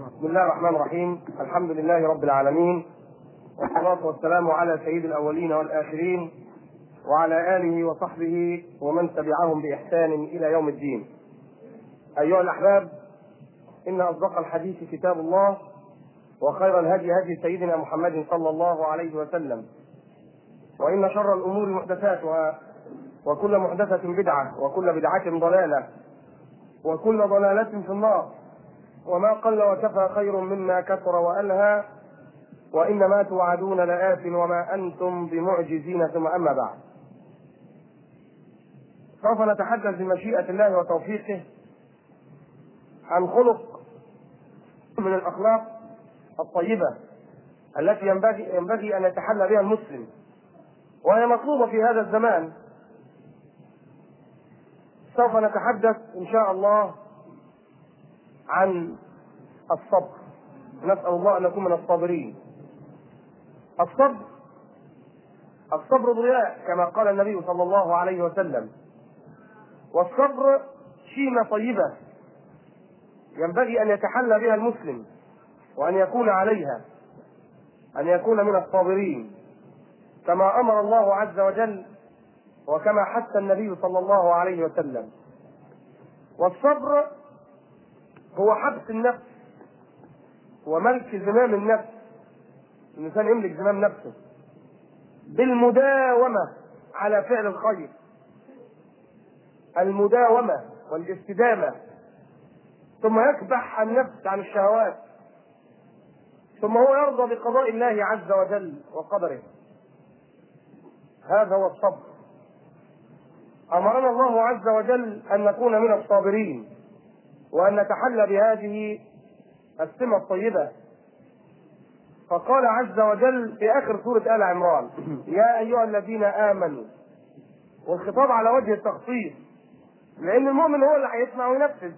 بسم الله الرحمن الرحيم الحمد لله رب العالمين والصلاة والسلام على سيد الأولين والآخرين وعلى آله وصحبه ومن تبعهم بإحسان إلى يوم الدين أيها الأحباب إن أصدق الحديث كتاب الله وخير الهدي هدي سيدنا محمد صلى الله عليه وسلم وإن شر الأمور محدثاتها وكل محدثة بدعة وكل بدعة ضلالة وكل ضلالة في النار وما قل وكفى خير مما كثر وألهى وإنما توعدون لآت وما أنتم بمعجزين ثم أما بعد سوف نتحدث بمشيئة الله وتوفيقه عن خلق من الأخلاق الطيبة التي ينبغي ينبغي أن يتحلى بها المسلم وهي مطلوبة في هذا الزمان سوف نتحدث إن شاء الله عن الصبر نسأل الله أن نكون من الصابرين الصبر الصبر ضياء كما قال النبي صلى الله عليه وسلم والصبر شيمة طيبة ينبغي أن يتحلى بها المسلم وأن يكون عليها أن يكون من الصابرين كما أمر الله عز وجل وكما حث النبي صلى الله عليه وسلم والصبر هو حبس النفس وملك زمام النفس الإنسان يملك زمام نفسه بالمداومة على فعل الخير المداومة والاستدامة ثم يكبح النفس عن الشهوات ثم هو يرضى بقضاء الله عز وجل وقدره هذا هو الصبر امرنا الله عز وجل ان نكون من الصابرين وان نتحلى بهذه السمه الطيبه فقال عز وجل في اخر سوره ال عمران يا ايها الذين امنوا والخطاب على وجه التخصيص لان المؤمن هو اللي هيسمع وينفذ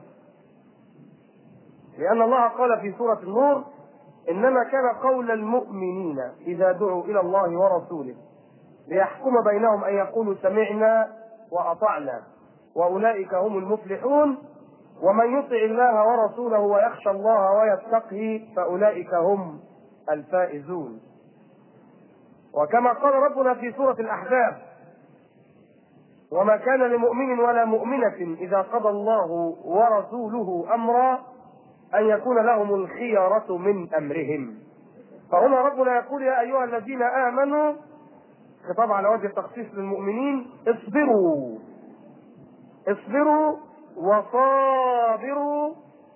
لان الله قال في سوره النور انما كان قول المؤمنين اذا دعوا الى الله ورسوله ليحكم بينهم ان يقولوا سمعنا واطعنا واولئك هم المفلحون ومن يطع الله ورسوله ويخشى الله ويتقه فاولئك هم الفائزون وكما قال ربنا في سوره الاحزاب وما كان لمؤمن ولا مؤمنه اذا قضى الله ورسوله امرا ان يكون لهم الخيره من امرهم فهنا ربنا يقول يا ايها الذين امنوا خطاب على وجه التخصيص للمؤمنين اصبروا اصبروا وصابروا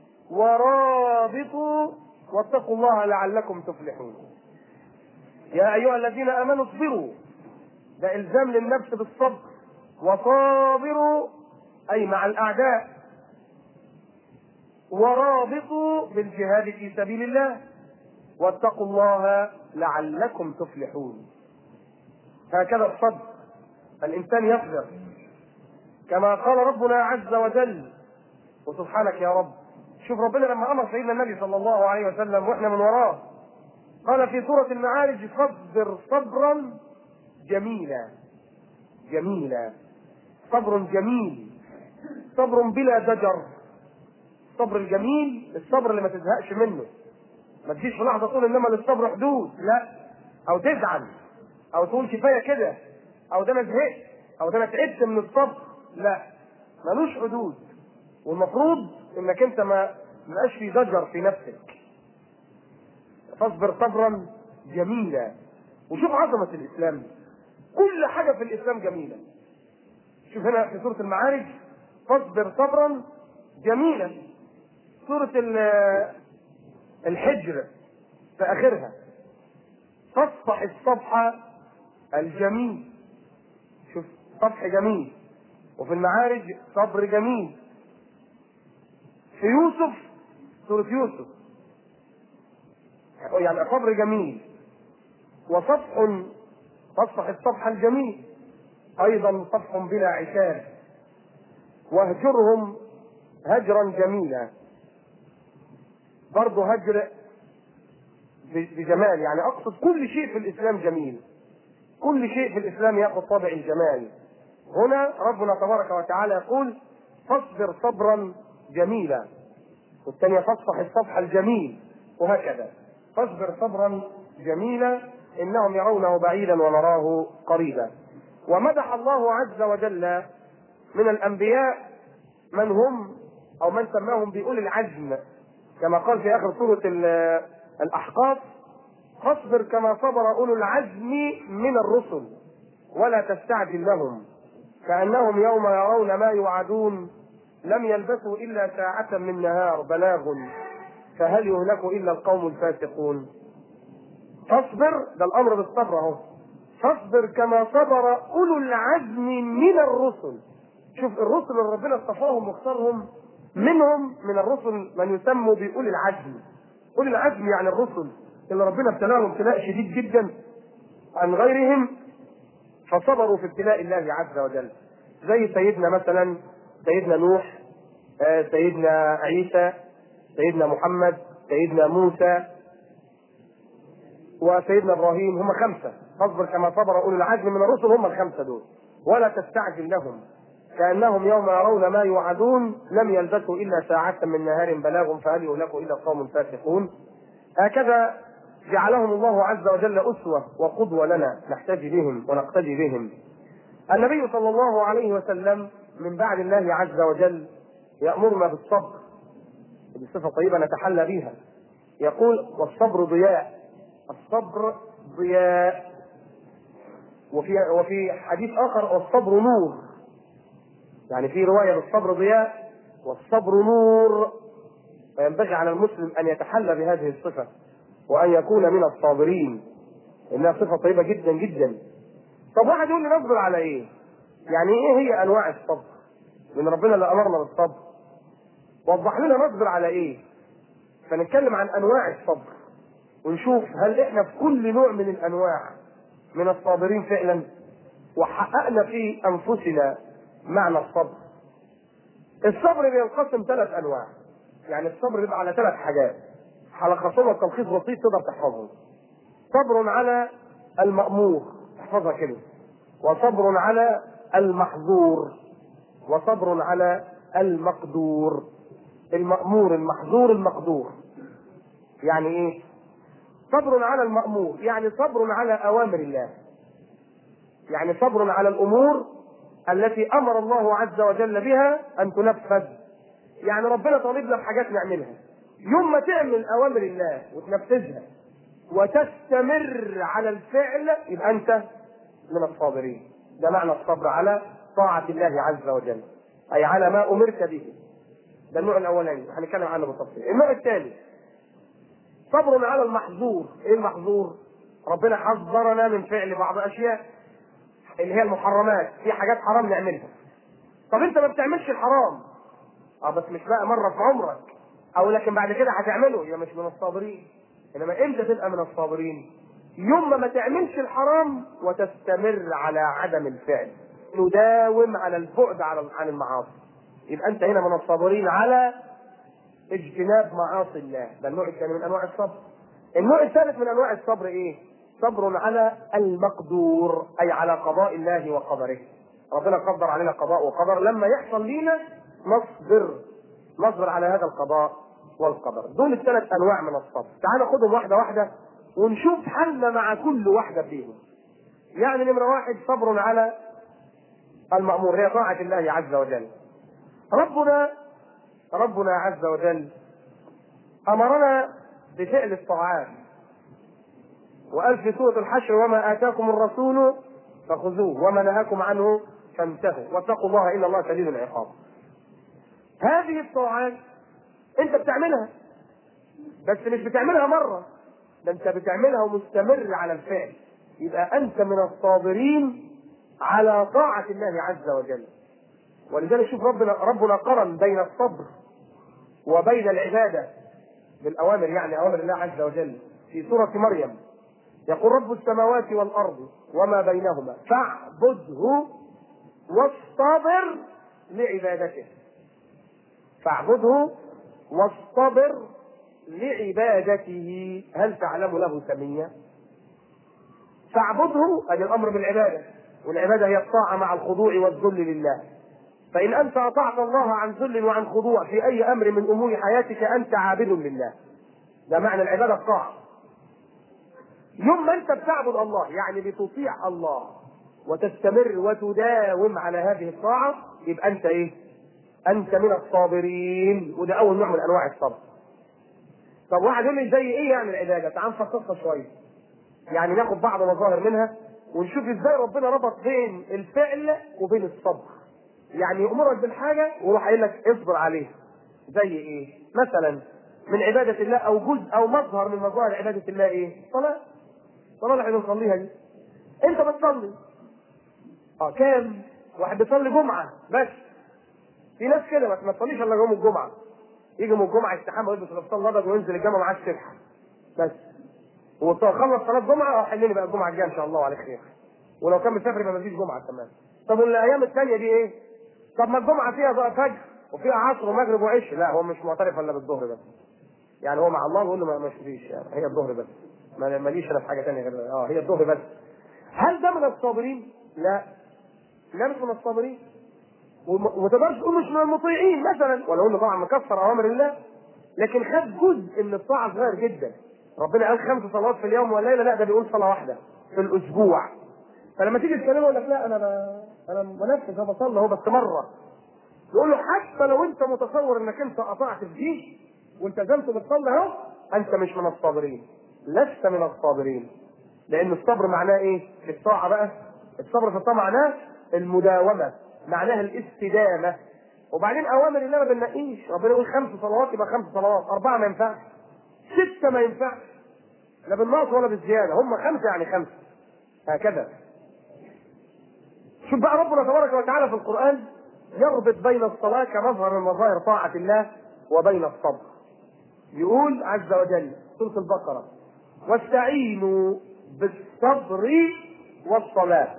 ورابطوا واتقوا الله لعلكم تفلحون يا ايها الذين امنوا اصبروا ده الزام للنفس بالصبر وصابروا اي مع الاعداء ورابطوا بالجهاد في سبيل الله واتقوا الله لعلكم تفلحون هكذا الصبر الانسان يصبر كما قال ربنا عز وجل وسبحانك يا رب شوف ربنا لما امر سيدنا النبي صلى الله عليه وسلم واحنا من وراه قال في سوره المعارج فاصبر صبرا جميلا جميلا صبر جميل صبر بلا ضجر الصبر الجميل الصبر اللي ما تزهقش منه ما تجيش في لحظه تقول انما للصبر حدود لا او تزعل او تقول كفايه كده او ده انا زهقت او ده انا تعبت من الصبر لا ملوش حدود والمفروض انك انت ما مبقاش في ضجر في نفسك فاصبر صبرا جميلا وشوف عظمه الاسلام كل حاجه في الاسلام جميله شوف هنا في سوره المعارج فاصبر صبرا جميلا سوره الحجر في اخرها فاصفح الصفحه الجميل شوف صفح جميل وفي المعارج صبر جميل في يوسف سورة يوسف يعني صبر جميل وصفح تصفح الصفح الجميل أيضا صفح بلا عتاب واهجرهم هجرا جميلا برضه هجر بجمال يعني أقصد كل شيء في الإسلام جميل كل شيء في الإسلام يأخذ طابع الجمال هنا ربنا تبارك وتعالى يقول فاصبر صبرا جميلا والثانية فاصفح الصفح الجميل وهكذا فاصبر صبرا جميلا إنهم يرونه بعيدا ونراه قريبا ومدح الله عز وجل من الأنبياء من هم أو من سماهم بأولي العزم كما قال في آخر سورة الأحقاف فاصبر كما صبر أولو العزم من الرسل ولا تستعجل لهم كأنهم يوم يرون ما يوعدون لم يلبثوا إلا ساعة من نهار بلاغ فهل يهلك إلا القوم الفاسقون فاصبر ده الأمر بالصبر أهو فاصبر كما صبر أولو العزم من الرسل شوف الرسل اللي ربنا اصطفاهم واختارهم منهم من الرسل من يسموا بأولي العزم أولي العزم يعني الرسل اللي ربنا ابتلاهم ابتلاء شديد جدا عن غيرهم فصبروا في ابتلاء الله عز وجل زي سيدنا مثلا سيدنا نوح آه، سيدنا عيسى سيدنا محمد سيدنا موسى وسيدنا ابراهيم هم خمسه فاصبر كما صبر اولي العزم من الرسل هم الخمسه دول ولا تستعجل لهم كانهم يوم يرون ما يوعدون لم يلبثوا الا ساعه من نهار بلاغ فهل يهلكوا الا القوم الفاسقون هكذا جعلهم الله عز وجل اسوه وقدوه لنا نحتاج بهم ونقتدي بهم النبي صلى الله عليه وسلم من بعد الله عز وجل يأمرنا بالصبر بصفة طيبة نتحلى بها يقول والصبر ضياء الصبر ضياء وفي وفي حديث آخر والصبر نور يعني في رواية بالصبر ضياء والصبر نور فينبغي على المسلم أن يتحلى بهذه الصفة وأن يكون من الصابرين إنها صفة طيبة جدا جدا طب واحد يقول لي نصبر على إيه؟ يعني إيه هي أنواع الصبر؟ من ربنا اللي أمرنا بالصبر وضح لنا نصبر على ايه فنتكلم عن انواع الصبر ونشوف هل احنا في كل نوع من الانواع من الصابرين فعلا وحققنا في انفسنا معنى الصبر الصبر بينقسم ثلاث انواع يعني الصبر بيبقى على ثلاث حاجات هلخصهم لك تلخيص بسيط تقدر تحفظه صبر على المأمور احفظها كده وصبر على المحظور وصبر على المقدور المأمور المحظور المقدور يعني ايه صبر على المأمور يعني صبر على أوامر الله يعني صبر على الأمور التي أمر الله عز وجل بها أن تنفذ يعني ربنا طالبنا بحاجات نعملها يوم ما تعمل أوامر الله وتنفذها وتستمر على الفعل يبقى أنت من الصابرين ده معنى الصبر على طاعة الله عز وجل أي على ما أمرت به ده النوع الاولاني هنتكلم عنه بالتفصيل النوع الثاني صبر على المحظور ايه المحظور ربنا حذرنا من فعل بعض الاشياء اللي هي المحرمات في حاجات حرام نعملها طب انت ما بتعملش الحرام اه بس مش بقى مره في عمرك او لكن بعد كده هتعمله يبقى مش من الصابرين انما امتى تبقى من الصابرين يوم ما تعملش الحرام وتستمر على عدم الفعل نداوم على البعد عن المعاصي يبقى انت هنا من الصابرين على اجتناب معاصي الله ده النوع الثاني من انواع الصبر النوع الثالث من انواع الصبر ايه صبر على المقدور اي على قضاء الله وقدره ربنا قدر علينا قضاء وقدر لما يحصل لينا نصبر نصبر على هذا القضاء والقدر دول الثلاث انواع من الصبر تعال خدهم واحده واحده ونشوف حلنا مع كل واحده فيهم يعني نمره واحد صبر على المأمور هي طاعة الله عز وجل ربنا ربنا عز وجل امرنا بفعل الطاعات وقال في سوره الحشر وما اتاكم الرسول فخذوه وما نهاكم عنه فانتهوا واتقوا الله ان الله شديد العقاب هذه الطاعات انت بتعملها بس مش بتعملها مره ده انت بتعملها ومستمر على الفعل يبقى انت من الصابرين على طاعه الله عز وجل ولذلك شوف ربنا ربنا قرن بين الصبر وبين العباده بالاوامر يعني اوامر الله عز وجل في سوره مريم يقول رب السماوات والارض وما بينهما فاعبده واصطبر لعبادته فاعبده واصطبر لعبادته هل تعلم له سميا فاعبده ادي الامر بالعباده والعباده هي الطاعه مع الخضوع والذل لله فإن أنت أطعت الله عن ذل وعن خضوع في أي أمر من أمور حياتك أنت عابد لله ده معنى العبادة الطاعة يوم ما أنت بتعبد الله يعني بتطيع الله وتستمر وتداوم على هذه الطاعة يبقى أنت إيه؟ أنت من الصابرين وده أول نوع من أنواع الصبر طب واحد يقول لي زي إيه يعني العبادة؟ تعال نفصصها شوية يعني ناخد بعض مظاهر منها ونشوف ازاي ربنا ربط بين الفعل وبين الصبر يعني يأمرك بالحاجة ويروح قايل لك اصبر عليها زي ايه مثلا من عبادة الله او جزء او مظهر من مظاهر عبادة الله ايه صلاة صلاة اللي احنا بنصليها دي انت بتصلي اه كام واحد بيصلي جمعة بس في ناس كده ما ما تصليش الا يوم الجمعة يجي يوم الجمعة يستحمى ويلبس الابطال الابيض وينزل الجامعة معاه السبحة بس وخلص صلاة جمعة اه حلني بقى الجمعة الجاية ان شاء الله وعليك خير ولو كان مسافر يبقى مفيش جمعة كمان طب والايام الثانية دي ايه؟ طب ما الجمعة فيها بقى فجر وفيها عصر ومغرب وعشاء لا هو مش معترف الا بالظهر بس يعني هو مع الله بيقول له ما ما فيش يعني هي الظهر بس ما- ماليش انا في حاجة ثانية غير اه هي الظهر بس هل ده من الصابرين؟ لا لا مش من الصابرين وما وما تقدرش تقول مش من المطيعين مثلا ولو انه طبعا مكسر اوامر الله لكن خد جزء من الطاعه صغير جدا ربنا قال خمس صلوات في اليوم والليله لا ده بيقول صلاه واحده في الاسبوع فلما تيجي تكلمه يقول لك لا انا ب... انا بنفذ انا بصلي اهو بس مره يقول له حتى لو انت متصور انك انت قطعت في دي والتزمت بالصلاه اهو انت مش من الصابرين لست من الصابرين لان الصبر معناه ايه في الطاعه بقى الصبر في الطاعه معناه المداومه معناها الاستدامه وبعدين اوامر الله ما بننقيش ربنا يقول خمس صلوات يبقى خمس صلوات اربعه ما ينفعش سته ما ينفعش لا بالنقص ولا بالزياده هم خمسه يعني خمسه هكذا شوف بقى ربنا تبارك وتعالى في القران يربط بين الصلاه كمظهر من مظاهر طاعه الله وبين الصبر يقول عز وجل سوره البقره واستعينوا بالصبر والصلاه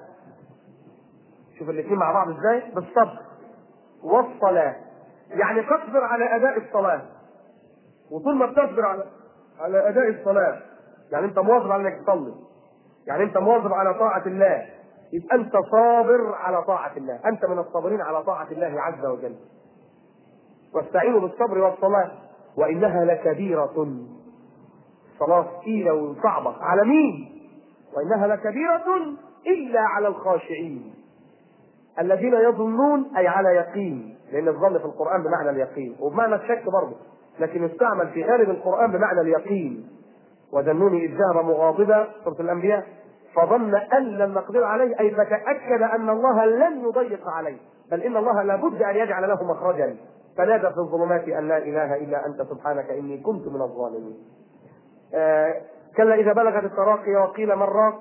شوف الاثنين مع بعض ازاي بالصبر والصلاه يعني تصبر على اداء الصلاه وطول ما بتصبر على على اداء الصلاه يعني انت مواظب على انك تصلي يعني انت مواظب على طاعه الله يبقى انت صابر على طاعه الله انت من الصابرين على طاعه الله عز وجل واستعينوا بالصبر والصلاه وانها لكبيره صلاه ثقيله وصعبه على مين وانها لكبيره الا على الخاشعين الذين يظنون اي على يقين لان الظن في القران بمعنى اليقين وبمعنى الشك برضه لكن يستعمل في غالب القران بمعنى اليقين وذنوني اذ ذهب مغاضبا سوره الانبياء فظن ان لم نقدر عليه اي فتاكد ان الله لن يضيق عليه بل ان الله لابد ان يجعل له مخرجا فنادى في الظلمات ان لا اله الا انت سبحانك اني كنت من الظالمين. آه كلا اذا بلغت التراقي وقيل من راق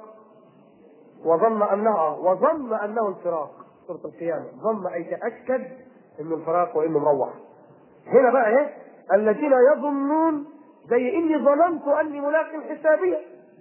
وظن انها وظن انه الفراق سوره القيامه ظن اي تاكد انه الفراق وانه مروح. هنا بقى ايه؟ الذين يظنون زي اني ظننت اني ملاق حسابيه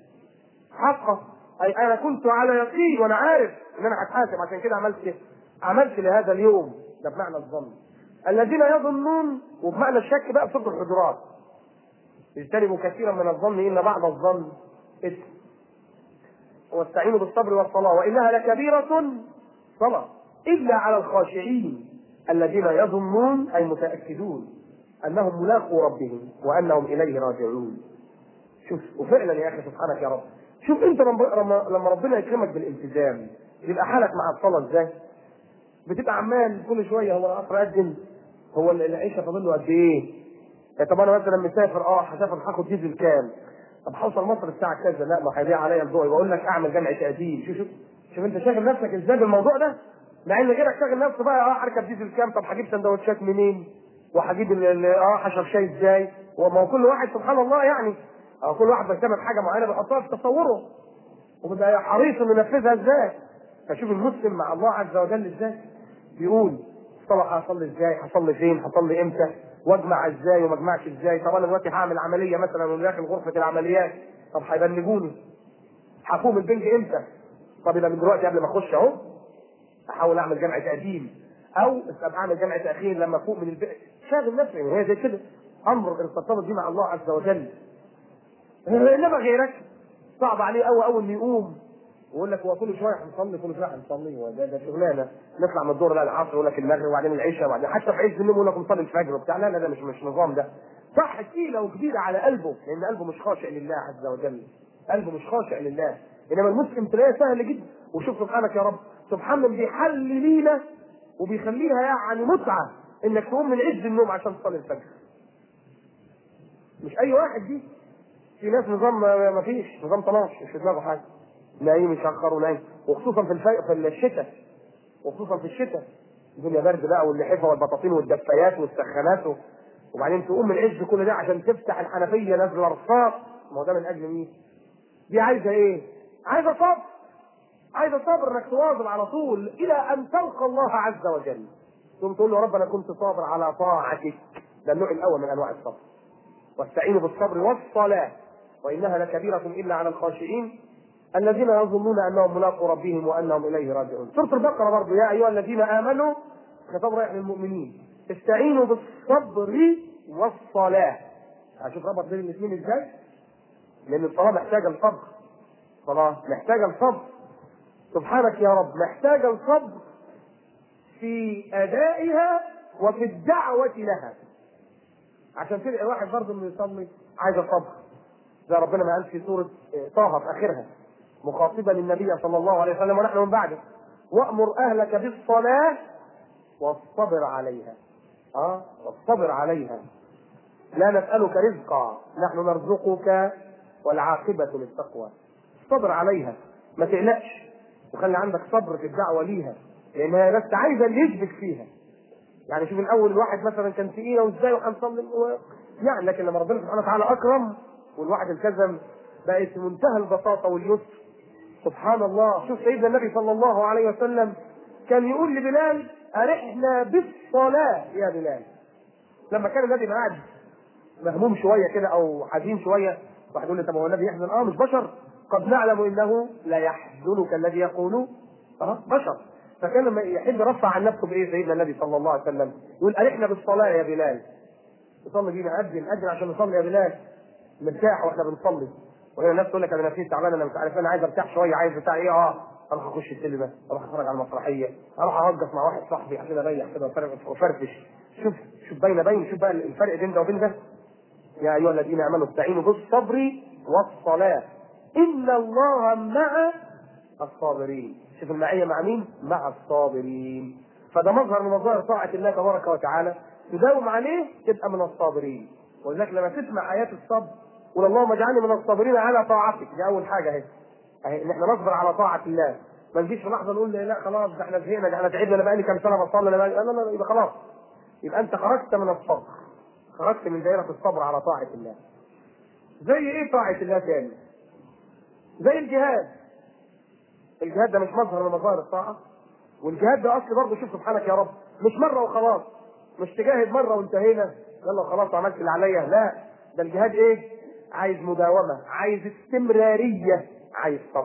حقا اي انا كنت على يقين وانا عارف ان انا هتحاسب عشان كده عملت عملت لهذا اليوم ده بمعنى الظن الذين يظنون وبمعنى الشك بقى في سوره الحجرات اجتنبوا كثيرا من الظن ان بعض الظن اثم واستعينوا بالصبر والصلاه وانها لكبيره صلاه الا على الخاشعين الذين يظنون اي متاكدون انهم ملاقوا ربهم وانهم اليه راجعون شوف وفعلا يا اخي سبحانك يا رب شوف انت لما لما ربنا يكرمك بالالتزام يبقى حالك مع الصلاه ازاي؟ بتبقى عمال كل شويه هو القطر اذن هو العيشه فاضل له قد ايه؟ طب انا مثلا مسافر اه هسافر هاخد ديزل كام؟ طب هوصل مصر الساعه كذا لا ما هيضيع عليا الضوء بقول لك اعمل جمع تقديم شوف شوف شوف انت شاغل نفسك ازاي بالموضوع ده؟ مع ان غيرك شاغل نفسه بقى اه هركب ديزل كام؟ طب هجيب سندوتشات منين؟ وهجيب ال- ال- اه هشرب شاي ازاي؟ وما هو كل واحد سبحان الله يعني اه كل واحد بيعتمد حاجه معينه بيحطها في تصوره وبيبقى حريص انه ينفذها ازاي فشوف المسلم مع الله عز وجل ازاي بيقول الصلاة هصلي ازاي هصلي فين هصلي امتى واجمع ازاي وما اجمعش ازاي طب انا دلوقتي هعمل عمليه مثلا وانا داخل غرفه العمليات طب هيبنجوني هقوم البنج امتى طب يبقى من دلوقتي قبل ما اخش اهو احاول اعمل جمع تقديم او ابقى اعمل جمع تاخير لما افوق من البيت شاغل نفسي يعني هي زي كده امر ارتبطت بيه مع الله عز وجل انما غيرك صعب عليه قوي قوي انه يقوم ويقول لك هو كل شويه هنصلي كل شويه هنصلي هو ده, ده شغلانه نطلع من الظهر لا العصر يقول لك المغرب وبعدين العشاء وبعدين حتى في عز النوم يقول لك نصلي الفجر وبتاع لا لا ده مش مش نظام ده صح تقيله وكبيره على قلبه لان قلبه مش خاشع لله عز وجل قلبه مش خاشع لله انما المسلم تلاقيه سهل جدا وشوف سبحانك يا رب سبحان من بيحل لينا وبيخليها يعني متعه انك تقوم من عز النوم عشان تصلي الفجر مش اي واحد دي في ناس نظام ما ما فيش نظام طناش مش في دماغه حاجه نايم يشخر ونايم وخصوصا في الفي... في الشتاء وخصوصا في الشتاء الدنيا برد بقى واللحفه والبطاطين والدفايات والسخانات و... وبعدين تقوم من عز كل ده عشان تفتح الحنفيه نازل رصاص ما هو ده من اجل مين؟ دي عايزه ايه؟ عايزه صبر عايزه صبر انك تواظب على طول الى ان تلقى الله عز وجل ثم تقول له يا رب انا كنت صابر على طاعتك ده النوع الاول من انواع الصبر واستعينوا بالصبر والصلاه وانها لكبيره الا على الخاشعين الذين يظنون انهم ملاقوا ربهم وانهم اليه راجعون سوره البقره برضه يا ايها الذين امنوا خطاب رايح للمؤمنين استعينوا بالصبر والصلاه هشوف ربط بين الاثنين ازاي لان الصلاه محتاجه الصبر الصلاه محتاجه الصبر سبحانك يا رب محتاجه الصبر في ادائها وفي الدعوه لها عشان كده الواحد برضه انه يصلي عايز صبر زي ربنا ما قال في سوره طه في اخرها مخاطبا النبي صلى الله عليه وسلم ونحن من بعده وامر اهلك بالصلاه والصبر عليها اه والصبر عليها لا نسالك رزقا نحن نرزقك والعاقبه للتقوى الصبر عليها ما تقلقش وخلي عندك صبر في الدعوه ليها لانها بس عايزه اللي يشبك فيها يعني شوف الاول الواحد مثلا كان تقيله وازاي وهنصلي و... يعني لكن لما ربنا سبحانه وتعالى اكرم والواحد التزم بقت في منتهى البساطه واليسر سبحان الله شوف سيدنا النبي صلى الله عليه وسلم كان يقول لبلال ارحنا بالصلاه يا بلال لما كان النبي قاعد مهموم شويه كده او حزين شويه واحد يقول لي طب هو النبي يحزن اه مش بشر قد نعلم انه لا يحزنك الذي يقول اه بشر فكان لما يحب يرفع عن نفسه بايه سيدنا النبي صلى الله عليه وسلم يقول ارحنا بالصلاه يا بلال تصلي بينا اذن اذن عشان نصلي يا بلال مرتاح واحنا بنصلي وهنا الناس تقول لك انا نفسي تعبان انا مش عارف انا عايز ارتاح شويه عايز بتاع ايه اه اروح اخش السينما اروح اتفرج على المسرحيه اروح اهجس مع واحد صاحبي عشان اريح كده وفرفش شوف شوف بين بين شوف بقى الفرق بين ده وبين ده يا ايها الذين امنوا استعينوا بالصبر والصلاه ان الله مع الصابرين شوف المعيه مع مين؟ مع الصابرين فده مظهر من مظاهر طاعه الله تبارك وتعالى تداوم عليه تبقى من الصابرين ولذلك لما تسمع ايات الصبر قول اللهم اجعلني من الصابرين على طاعتك دي اول حاجه اهي اهي ان احنا نصبر على طاعه الله ما نجيش في لحظه نقول لا خلاص ده احنا زهقنا ده احنا تعبنا انا بقالي كام سنه بصلي انا بقالي لا لا لا يبقى خلاص يبقى انت خرجت من الصبر خرجت من دائره الصبر على طاعه الله زي ايه طاعه الله تاني زي الجهاد الجهاد ده مش مظهر من مظاهر الطاعه والجهاد ده اصل برضه شوف سبحانك يا رب مش مره وخلاص مش تجاهد مره وانتهينا يلا خلاص عملت اللي عليا لا ده الجهاد ايه عايز مداومه عايز استمراريه عايز صبر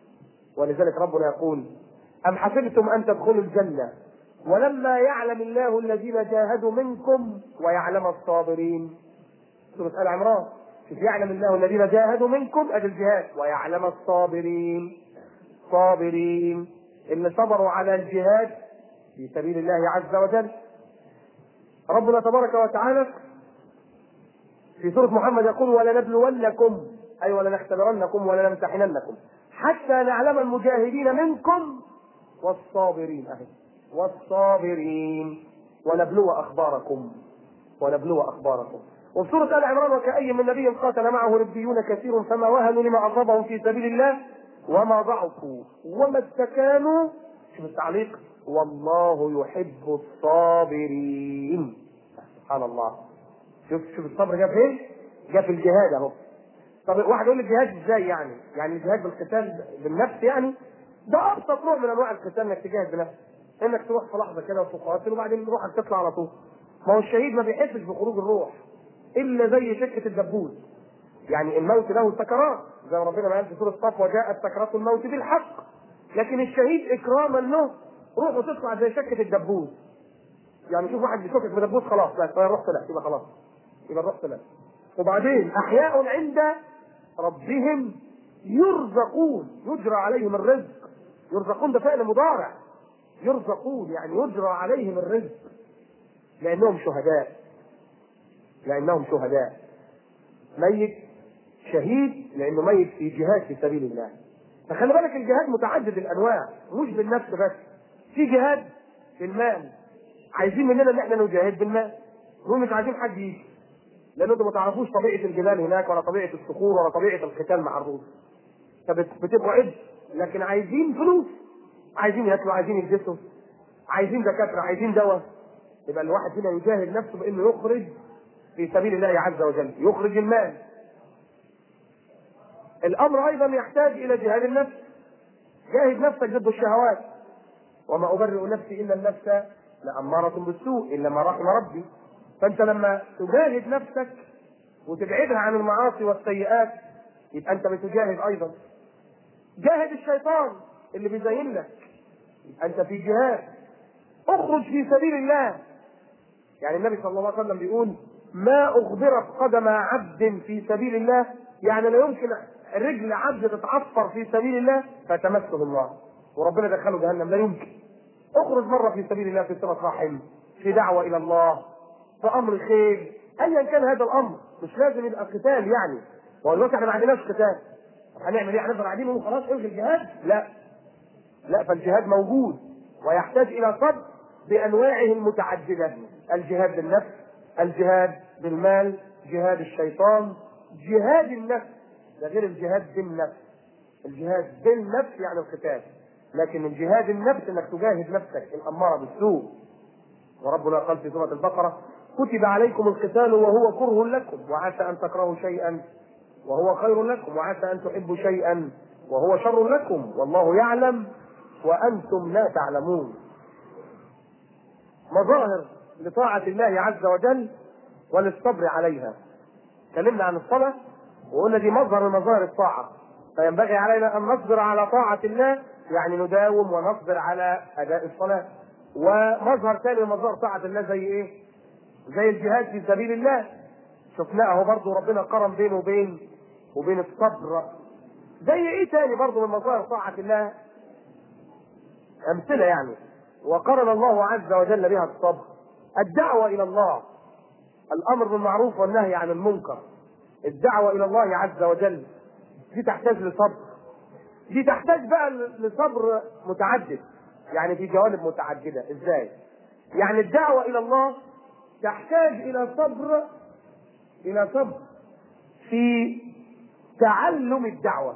ولذلك ربنا يقول ام حسبتم ان تدخلوا الجنه ولما يعلم الله الذين جاهدوا منكم ويعلم الصابرين سوره ال عمران شوف يعلم الله الذين جاهدوا منكم ادي الجهاد ويعلم الصابرين صابرين اللي صبروا على الجهاد في سبيل الله عز وجل ربنا تبارك وتعالى في سورة محمد يقول ولنبلونكم أي ولنختبرنكم ولنمتحننكم حتى نعلم المجاهدين منكم والصابرين أهي والصابرين ونبلو أخباركم ونبلو أخباركم وفي سورة آل عمران وكأي من نبي قاتل معه ربيون كثير فما وهنوا لما أصابهم في سبيل الله وما ضعفوا وما استكانوا شوف التعليق والله يحب الصابرين سبحان الله شوف شوف الصبر جاب فين؟ جاب في الجهاد اهو طب واحد يقول لي الجهاد ازاي يعني؟ يعني الجهاد بالقتال بالنفس يعني؟ ده ابسط نوع من انواع القتال انك تجاهد بنفسك انك تروح في لحظه كده وتقاتل وبعدين روحك تطلع على طول ما هو الشهيد ما بيحسش بخروج الروح الا زي شكه الدبوس يعني الموت له سكرات زي ما ربنا ما قال في سوره الصف وجاءت سكرات الموت بالحق لكن الشهيد اكراما له روحه تطلع زي شكه الدبوس يعني شوف واحد بيشكك بدبوس خلاص بس الروح طلعت يبقى خلاص يبقى الروح طلعت وبعدين احياء عند ربهم يرزقون يجرى عليهم الرزق يرزقون ده فعل مضارع يرزقون يعني يجرى عليهم الرزق لانهم شهداء لانهم شهداء ميت شهيد لانه ميت في جهاد في سبيل الله فخلي بالك الجهاد متعدد الانواع مش بالنفس بس في جهاد في المال عايزين مننا ان احنا نجاهد بالمال هم مش عايزين حد يجي لان انتوا ما تعرفوش طبيعه الجبال هناك ولا طبيعه الصخور ولا طبيعه القتال مع الروس فبتبقوا عد لكن عايزين فلوس عايزين ياكلوا عايزين يلبسوا عايزين دكاتره عايزين دواء يبقى الواحد فينا يجاهد نفسه بانه يخرج في سبيل الله عز وجل يخرج المال الامر ايضا يحتاج الى جهاد النفس جاهد نفسك ضد الشهوات وما ابرئ نفسي الا النفس لاماره بالسوء الا ما رحم ربي فانت لما تجاهد نفسك وتبعدها عن المعاصي والسيئات يبقى انت بتجاهد ايضا جاهد الشيطان اللي بيزين لك يبقى انت في جهاد اخرج في سبيل الله يعني النبي صلى الله عليه وسلم بيقول ما اغبرت قدم عبد في سبيل الله يعني لا يمكن رجل عبد تتعثر في سبيل الله فتمسه الله وربنا دخله جهنم لا يمكن اخرج مره في سبيل الله في صله رحم في دعوه الى الله في امر خير ايا كان هذا الامر مش لازم يبقى قتال يعني هو دلوقتي احنا ما عندناش قتال طب هنعمل ايه؟ هنفضل قاعدين ونقول خلاص الغي الجهاد؟ لا لا فالجهاد موجود ويحتاج الى صبر بانواعه المتعدده الجهاد بالنفس الجهاد بالمال جهاد الشيطان جهاد النفس ده غير الجهاد بالنفس الجهاد بالنفس يعني القتال لكن الجهاد النفس انك تجاهد نفسك الاماره بالسوء وربنا قال في سوره البقره كتب عليكم القتال وهو كره لكم وعسى ان تكرهوا شيئا وهو خير لكم وعسى ان تحبوا شيئا وهو شر لكم والله يعلم وانتم لا تعلمون مظاهر لطاعة الله عز وجل وللصبر عليها. تكلمنا عن الصلاة وقلنا دي مظهر من مظاهر الطاعة. فينبغي علينا أن نصبر على طاعة الله يعني نداوم ونصبر على أداء الصلاة. ومظهر ثاني من مظاهر طاعة الله زي إيه؟ زي الجهاد في سبيل الله. شفناه برضه ربنا قرن بينه وبين وبين الصبر. زي إيه تاني برضه من مظاهر طاعة الله؟ أمثلة يعني. وقرن الله عز وجل بها الصبر الدعوة إلى الله الأمر بالمعروف والنهي عن المنكر الدعوة إلى الله عز وجل دي تحتاج لصبر دي تحتاج بقى لصبر متعدد يعني في جوانب متعددة ازاي يعني الدعوة إلى الله تحتاج إلى صبر إلى صبر في تعلم الدعوة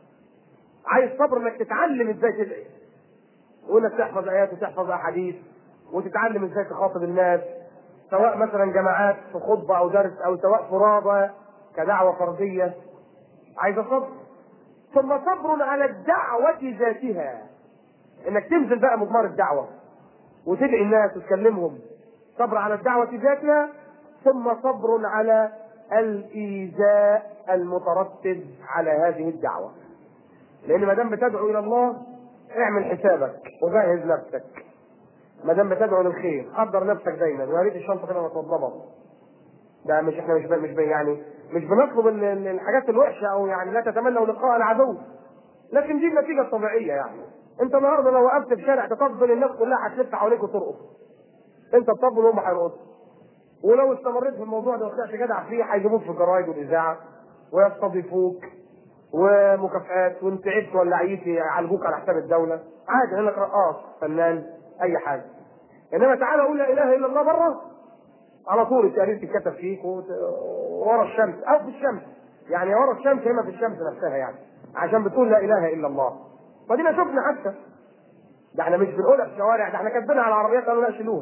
عايز صبر انك تتعلم ازاي تدعي وانك تحفظ ايات وتحفظ احاديث وتتعلم ازاي تخاطب الناس سواء مثلا جماعات في خطبه او درس او سواء فرادى كدعوه فرديه عايزه صبر ثم صبر على الدعوه ذاتها انك تنزل بقى مضمار الدعوه وتدعي الناس وتكلمهم صبر على الدعوه ذاتها ثم صبر على الايذاء المترتب على هذه الدعوه لان ما دام بتدعو الى الله اعمل حسابك وجهز نفسك ما دام بتدعو للخير حضر نفسك دايما ويا ريت الشنطه كده متوضبه ده مش احنا مش مش يعني مش بنطلب الحاجات الوحشه او يعني لا تتمنوا لقاء العدو لكن دي النتيجه الطبيعيه يعني انت النهارده لو وقفت في شارع تطبل الناس كلها هتلف حواليك وترقص انت تطبل وهم هيرقصوا ولو استمريت في الموضوع ده وطلعت جدع فيه هيجيبوك في الجرايد والاذاعه ويستضيفوك ومكافآت وانت تعبت ولا عييت يعالجوك على حساب الدوله عادي يقول لك رقاص فنان اي حاجه انما تعالى قول لا اله الا الله بره على طول التقرير تتكتب فيك ورا الشمس او في الشمس يعني ورا الشمس هنا في الشمس نفسها يعني عشان بتقول لا اله الا الله فدينا شفنا حتى ده احنا مش بنقولها في الشوارع ده احنا كاتبينها على العربيات قالوا لا شيلوها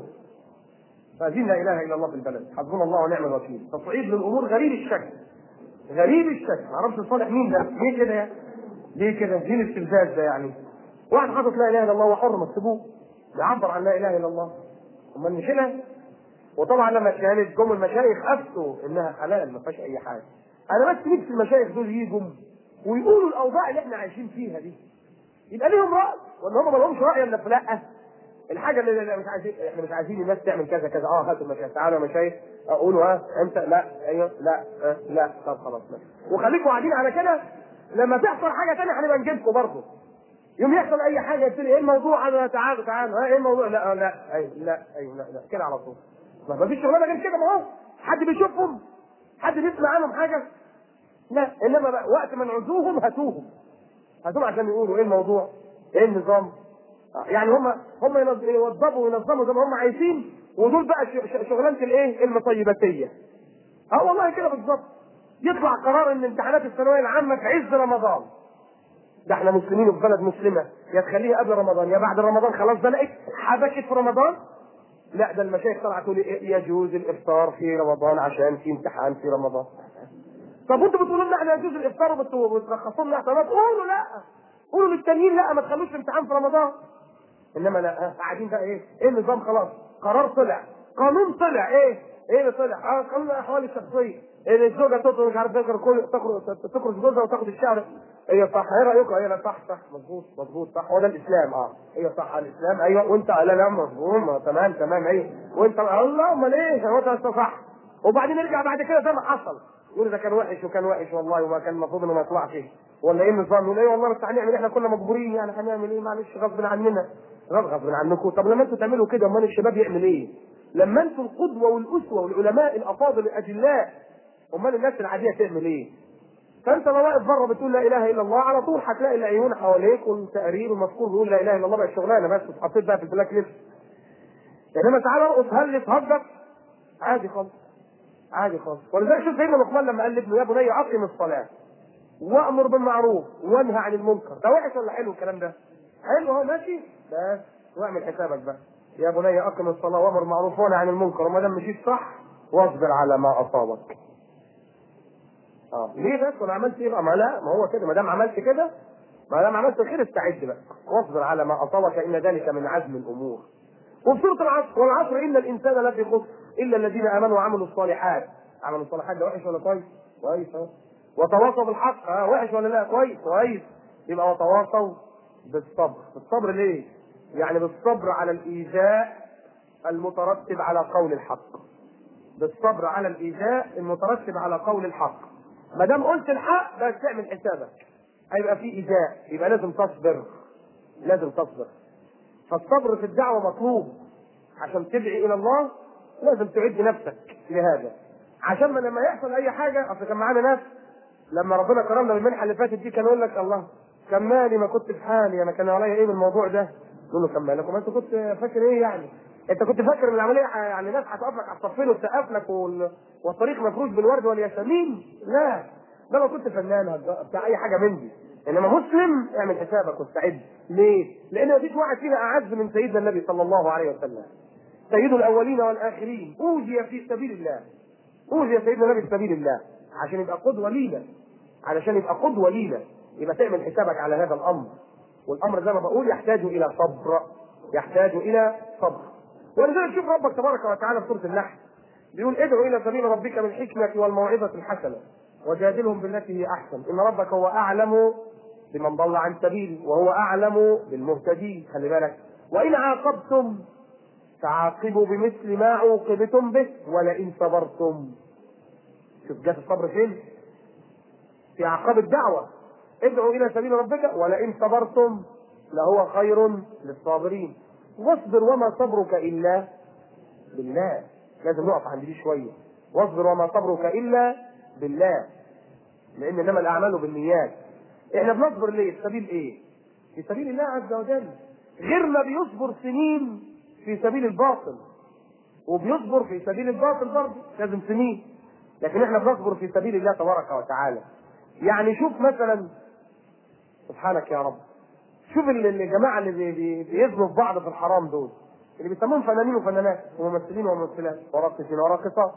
فدين لا اله الا الله في البلد حسبنا الله ونعم الوكيل تصعيد للامور غريب الشكل غريب الشكل ما اعرفش الصالح مين ده ليه كده يعني ليه كده ليه الاستفزاز ده يعني واحد حاطط لا اله الا الله وحر ما تسيبوه يعبر عن لا اله الا الله امال نشيلها وطبعا لما اتشالت جم المشايخ افتوا انها حلال ما فيهاش اي حاجه انا بس نفسي المشايخ دول يجوا ويقولوا الاوضاع اللي احنا عايشين فيها دي يبقى ليهم راي ولا هم ما لهمش راي الا في لا الحاجه اللي اللي مش عايزين احنا مش عايزين الناس تعمل كذا كذا اه هاتوا المشايخ تعالوا يا مشايخ اقولوا ها انت لا ايوه لا أه لا طب خلاص ماشي وخليكم قاعدين على كده لما تحصل حاجه ثانيه هنبقى نجيبكم برضه يوم يحصل اي حاجه يصير ايه الموضوع انا تعالوا تعالوا ها، ايه الموضوع لا لا اي لا اي لا لا كده على طول ما فيش شغلانه غير كده ما هو حد بيشوفهم حد بيسمع عنهم حاجه لا انما بقى وقت ما نعوزوهم هاتوهم هاتوهم عشان يقولوا ايه الموضوع ايه النظام آه، يعني هم هم ينظ- يوضبوا وينظموا زي ما هم عايزين ودول بقى ش- ش- شغلانه الايه المطيباتيه اه والله كده بالظبط يطلع قرار ان امتحانات الثانويه العامه في عز رمضان ده احنا مسلمين وفي بلد مسلمه يا تخليها قبل رمضان يا بعد رمضان خلاص بلقت حبكت في رمضان لا ده المشايخ طلعت تقول إيه، يجوز الافطار في رمضان عشان في امتحان في رمضان طب وانتوا بتقولوا لنا احنا يجوز الافطار وبت- وبترخصوا لنا احتمالات قولوا لا قولوا للتانيين لا ما تخلوش امتحان في رمضان انما لا اه، قاعدين بقى ايه ايه النظام خلاص قرار طلع قانون طلع ايه ايه اللي طلع اه قانون الاحوال الشخصيه ان الزوجه تخرج مش عارف تخرج كل تخرج تخرج جوزها وتاخد الشهر هي صح ايه رايكم هي لا صح صح مظبوط مظبوط صح هو ده الاسلام اه هي صح الاسلام ايوه وانت لا لا مظبوط ما تمام تمام ايوه وانت الله امال ايه هو انت صح وبعدين نرجع بعد كده زي ما حصل يقول ده كان وحش وكان وحش والله وما كان المفروض انه ما يطلعش ولا ايه النظام يقول ايه والله بس هنعمل احنا كنا مجبورين يعني هنعمل ايه معلش غصب عننا غصب غصب عنكم طب لما انتوا تعملوا كده امال الشباب يعمل ايه؟ لما انتوا القدوه والاسوه والعلماء الافاضل الاجلاء امال الناس العاديه تعمل ايه؟ فانت لو واقف بره بتقول لا اله الا الله على طول هتلاقي العيون حواليك والتقرير والمذكور بيقول لا اله الا الله بقى الشغلانه بس اتحطيت بقى في البلاك ليست انما تعالى ارقص هلس هجر عادي خالص عادي خالص ولذلك شوف سيدنا لقمان لما قال لابنه يا بني اقم الصلاه وامر بالمعروف وانهى عن المنكر ده وحش ولا حلو الكلام ده؟ حلو اهو ماشي بس واعمل حسابك بقى يا بني اقم الصلاه وامر بالمعروف وانهى عن المنكر وما دام مشيت صح واصبر على ما اصابك. اه ليه بس وانا عملت ايه بقى؟ ما لا ما هو كده ما دام عملت كده ما دام عملت الخير استعد بقى واصبر على ما اصابك ان ذلك من عزم الامور. وفي سوره العصر والعصر ان الانسان لفي خسر الا الذين امنوا وعملوا الصالحات. عملوا الصالحات ده وحش ولا كويس؟ كويس اهو. وتواصوا بالحق اه وحش ولا لا؟ كويس كويس. يبقى وتواصوا بالصبر، بالصبر ليه؟ يعني بالصبر على الايذاء المترتب على قول الحق. بالصبر على الايذاء المترتب على قول الحق. ما دام قلت الحق بس تعمل حسابك. هيبقى في ايذاء، يبقى لازم تصبر. لازم تصبر. فالصبر في الدعوه مطلوب. عشان تدعي الى الله لازم تعد نفسك لهذا. عشان ما لما يحصل اي حاجه اصل كان معانا ناس لما ربنا كرمنا بالمنحه اللي فاتت دي كان يقول لك الله كان مالي ما كنت في حالي انا كان عليا ايه بالموضوع ده؟ نقول له كان مالك وما انت كنت فاكر ايه يعني؟ انت كنت فاكر ان العمليه ح- يعني ناس هتقف لك على الصفين وتسقف لك وال... والطريق مفروش بالورد والياسمين؟ لا ده لو كنت فنان هتج- بتاع اي حاجه من دي انما مسلم اعمل حسابك واستعد ليه؟ لان مفيش واحد فينا اعز من سيدنا النبي صلى الله عليه وسلم سيد الاولين والاخرين اوذي في سبيل الله اوذي سيدنا النبي في سبيل الله عشان يبقى قدوه لينا علشان يبقى قدوه لينا يبقى تعمل حسابك على هذا الامر والامر زي ما بقول يحتاج الى صبر يحتاج الى صبر ولذلك شوف ربك تبارك وتعالى في سوره النحل بيقول ادعو الى سبيل ربك بالحكمه والموعظه الحسنه وجادلهم بالتي هي احسن ان ربك هو اعلم بمن ضل عن سبيله وهو اعلم بالمهتدين خلي بالك وان عاقبتم فعاقبوا بمثل ما عوقبتم به ولئن صبرتم شوف جات الصبر فين؟ في اعقاب الدعوه ادعوا الى سبيل ربك ولئن صبرتم لهو خير للصابرين واصبر وما صبرك الا بالله لازم نقف عند دي شويه واصبر وما صبرك الا بالله لان انما الاعمال بالنيات احنا بنصبر ليه؟ في سبيل ايه؟ في سبيل الله عز وجل غيرنا بيصبر سنين في سبيل الباطل وبيصبر في سبيل الباطل برضه لازم سنين لكن احنا بنصبر في سبيل الله تبارك وتعالى يعني شوف مثلا سبحانك يا رب شوف ال- الجماعه اللي بي- بي- بيزنوا في بعض في الحرام دول اللي بيسموهم فنانين وفنانات وممثلين وممثلات وراقصين وراقصات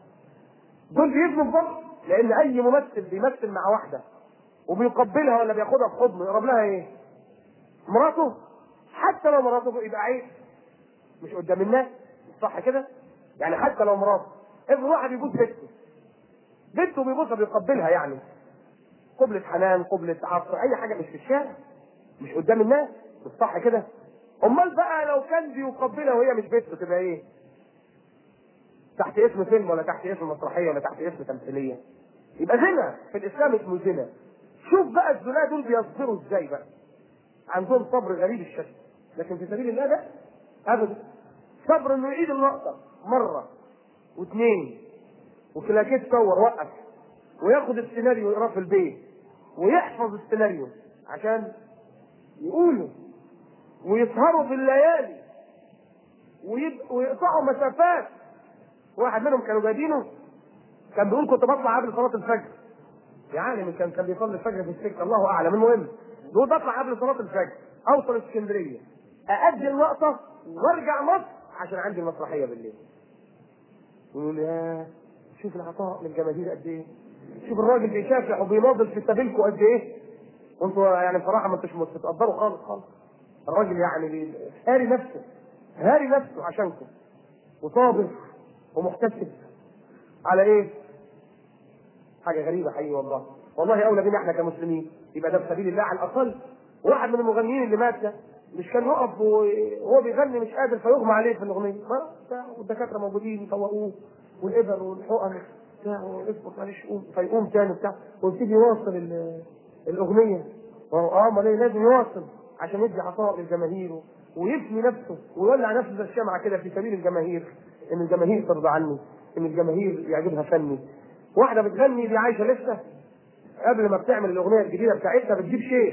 دول بيزنوا في بعض لان اي ممثل بيمثل مع واحده وبيقبلها ولا بياخدها في حضنه يقرب لها ايه؟ مراته حتى لو مراته يبقى عيب مش قدام الناس صح كده؟ يعني حتى لو مراته افرض واحد يبوس بنته بنته بيبوسها بيقبلها يعني قبلة حنان قبلة عطف اي حاجة مش في الشارع مش قدام الناس مش صح كده امال بقى لو كان بيقبلها وهي مش بنته تبقى ايه تحت اسم فيلم ولا تحت اسم مسرحية ولا تحت اسم تمثيلية يبقى زنا في الاسلام اسمه زنا شوف بقى الزنا دول بيصبروا ازاي بقى عندهم صبر غريب الشكل لكن في سبيل الله ده ابدا صبر انه يعيد اللقطه مره واثنين وكلاكيت صور وقف وياخد السيناريو يقراه في البيت ويحفظ السيناريو عشان يقوله ويسهروا في الليالي ويب... ويقطعوا مسافات واحد منهم كانوا جايبينه كان بيقول كنت بطلع قبل صلاه الفجر يعني من كان كان بيصلي الفجر في السكه الله اعلم المهم بيقول بطلع قبل صلاه الفجر اوصل اسكندريه اادي اللقطه وارجع مصر عشان عندي المسرحيه بالليل يقول يا شوف العطاء للجماهير قد ايه شوف الراجل بيشافع وبيناضل في سبيلكم قد ايه وانتوا يعني بصراحه ما انتوش بتقدروا خالص خالص الراجل يعني بي- هاري نفسه هاري نفسه عشانكم وصابر ومحتسب على ايه؟ حاجه غريبه حقيقي والله والله اولى بينا احنا كمسلمين يبقى ده في سبيل الله على الاقل واحد من المغنيين اللي مات ده مش كان يقف وهو بيغني مش قادر فيغمى عليه في الاغنيه ما بتاع والدكاتره موجودين يفوقوه والابر والحقن بتاع واصبر معلش قوم فيقوم تاني بتاع ويبتدي يواصل ال- الاغنيه اه امال ايه لازم يواصل عشان يدي عطاء للجماهير ويفني نفسه ويولع نفسه زي الشمعة كده في سبيل الجماهير ان الجماهير ترضى عني ان الجماهير يعجبها فني واحده بتغني دي عايشه لسه قبل ما بتعمل الاغنيه الجديده بتاعتها بتجيب شيخ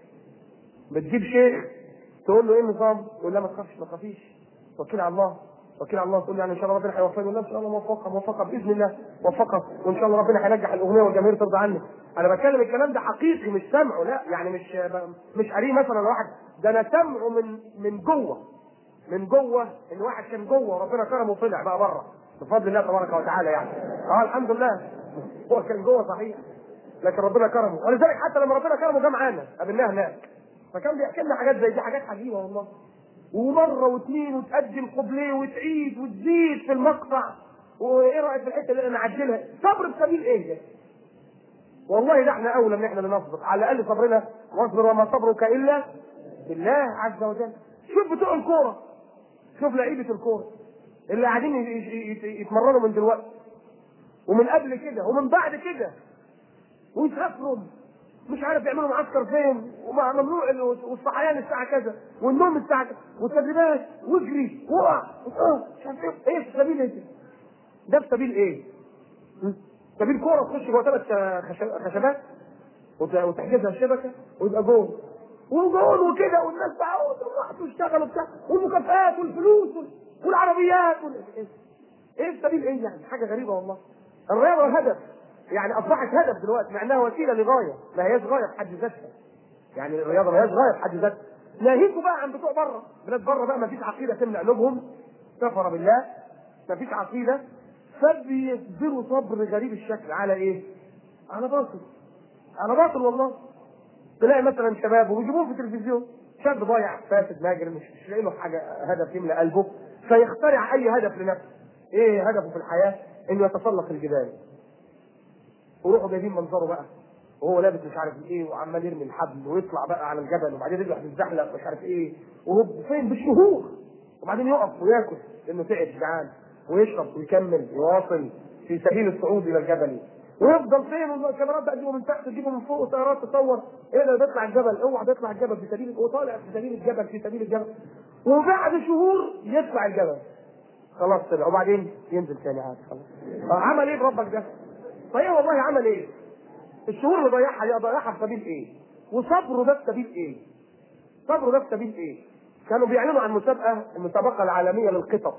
بتجيب شيخ تقول له ايه النظام؟ يقول لا ما تخافش ما تخافيش توكل على الله توكل على الله تقول له يعني ان شاء الله ربنا هيوفقني يقول لا ان شاء الله موفقه موفقه باذن الله موفقه وان شاء الله ربنا هينجح الاغنيه والجماهير ترضى عني انا بتكلم الكلام ده حقيقي مش سمعه لا يعني مش مش قريه مثلا واحد ده انا سمعه من من جوه من جوه ان واحد كان جوه وربنا كرمه وطلع بقى بره بفضل الله تبارك وتعالى يعني اه الحمد لله هو كان جوه صحيح لكن ربنا كرمه ولذلك حتى لما ربنا كرمه جه معانا قابلناه هناك فكان بيحكي لنا حاجات زي دي حاجات عجيبه والله ومره واثنين وتأدي القبليه وتعيد وتزيد في المقطع وايه رايك في الحته اللي انا نعدلها صبر بسبيل ايه ده؟ والله ده احنا اولى من احنا اللي نصبر على الاقل صبرنا واصبر وما صبرك الا بالله عز وجل شوف بتوع الكوره شوف لعيبه الكوره اللي قاعدين ي- ي- ي- يتمرنوا من دلوقتي ومن قبل كده ومن بعد كده ويسافروا مش عارف يعملوا معسكر فين وممنوع ال- والصحيان الساعه كذا والنوم الساعه كذا والتدريبات واجري وقع آه، مش عارف ايه ايه في سبيل ايه ده في سبيل ايه؟ م? سبيل كوره تخش جوه ثلاث خش- خشبات وت- وتحجزها الشبكه ويبقى جول وجول وكده والناس بقى راحوا يشتغلوا بتاع والمكافآت والفلوس وال- والعربيات وال... ايه ايه في سبيل ايه يعني حاجه غريبه والله الرياضه هدف يعني اصبحت هدف دلوقتي مع انها وسيله لغايه ما هياش غايه في حد ذاتها يعني الرياضه ما هياش غايه في حد ذاتها ناهيكوا بقى عن بتوع بره بلاد بره بقى ما فيش عقيده تمنع قلوبهم كفر بالله ما فيش عقيده فبيصبروا صبر غريب الشكل على ايه؟ على باطل على باطل والله تلاقي مثلا شباب وبيجيبوه في التلفزيون شاب ضايع فاسد ماجر مش مش لاقي له حاجه هدف يملى قلبه فيخترع اي هدف لنفسه ايه هدفه في الحياه؟ انه يتسلق الجبال ويروحوا جايبين منظره بقى وهو لابس مش عارف ايه وعمال يرمي الحبل ويطلع بقى على الجبل وبعدين رجله هتتزحلق مش عارف ايه وهو فين بالشهور وبعدين يقف وياكل لانه تعب جعان ويشرب ويكمل يواصل في سبيل الصعود الى الجبل ويفضل فين والكاميرات بقى تجيبه من تحت تجيبه من فوق وطيارات تصور ايه ده بيطلع الجبل اوعى بيطلع الجبل في سبيل وطالع في سبيل الجبل في سبيل الجبل وبعد شهور يطلع الجبل خلاص طلع وبعدين ينزل تاني عادي خلاص آه، عمل ايه بربك ده؟ صحيح والله عمل ايه؟ الشهور اللي ضيعها دي ضيعها في سبيل ايه؟ وصبره ده في سبيل ايه؟ صبره ده في سبيل ايه؟ كانوا بيعلنوا عن مسابقه المسابقه العالميه للقطط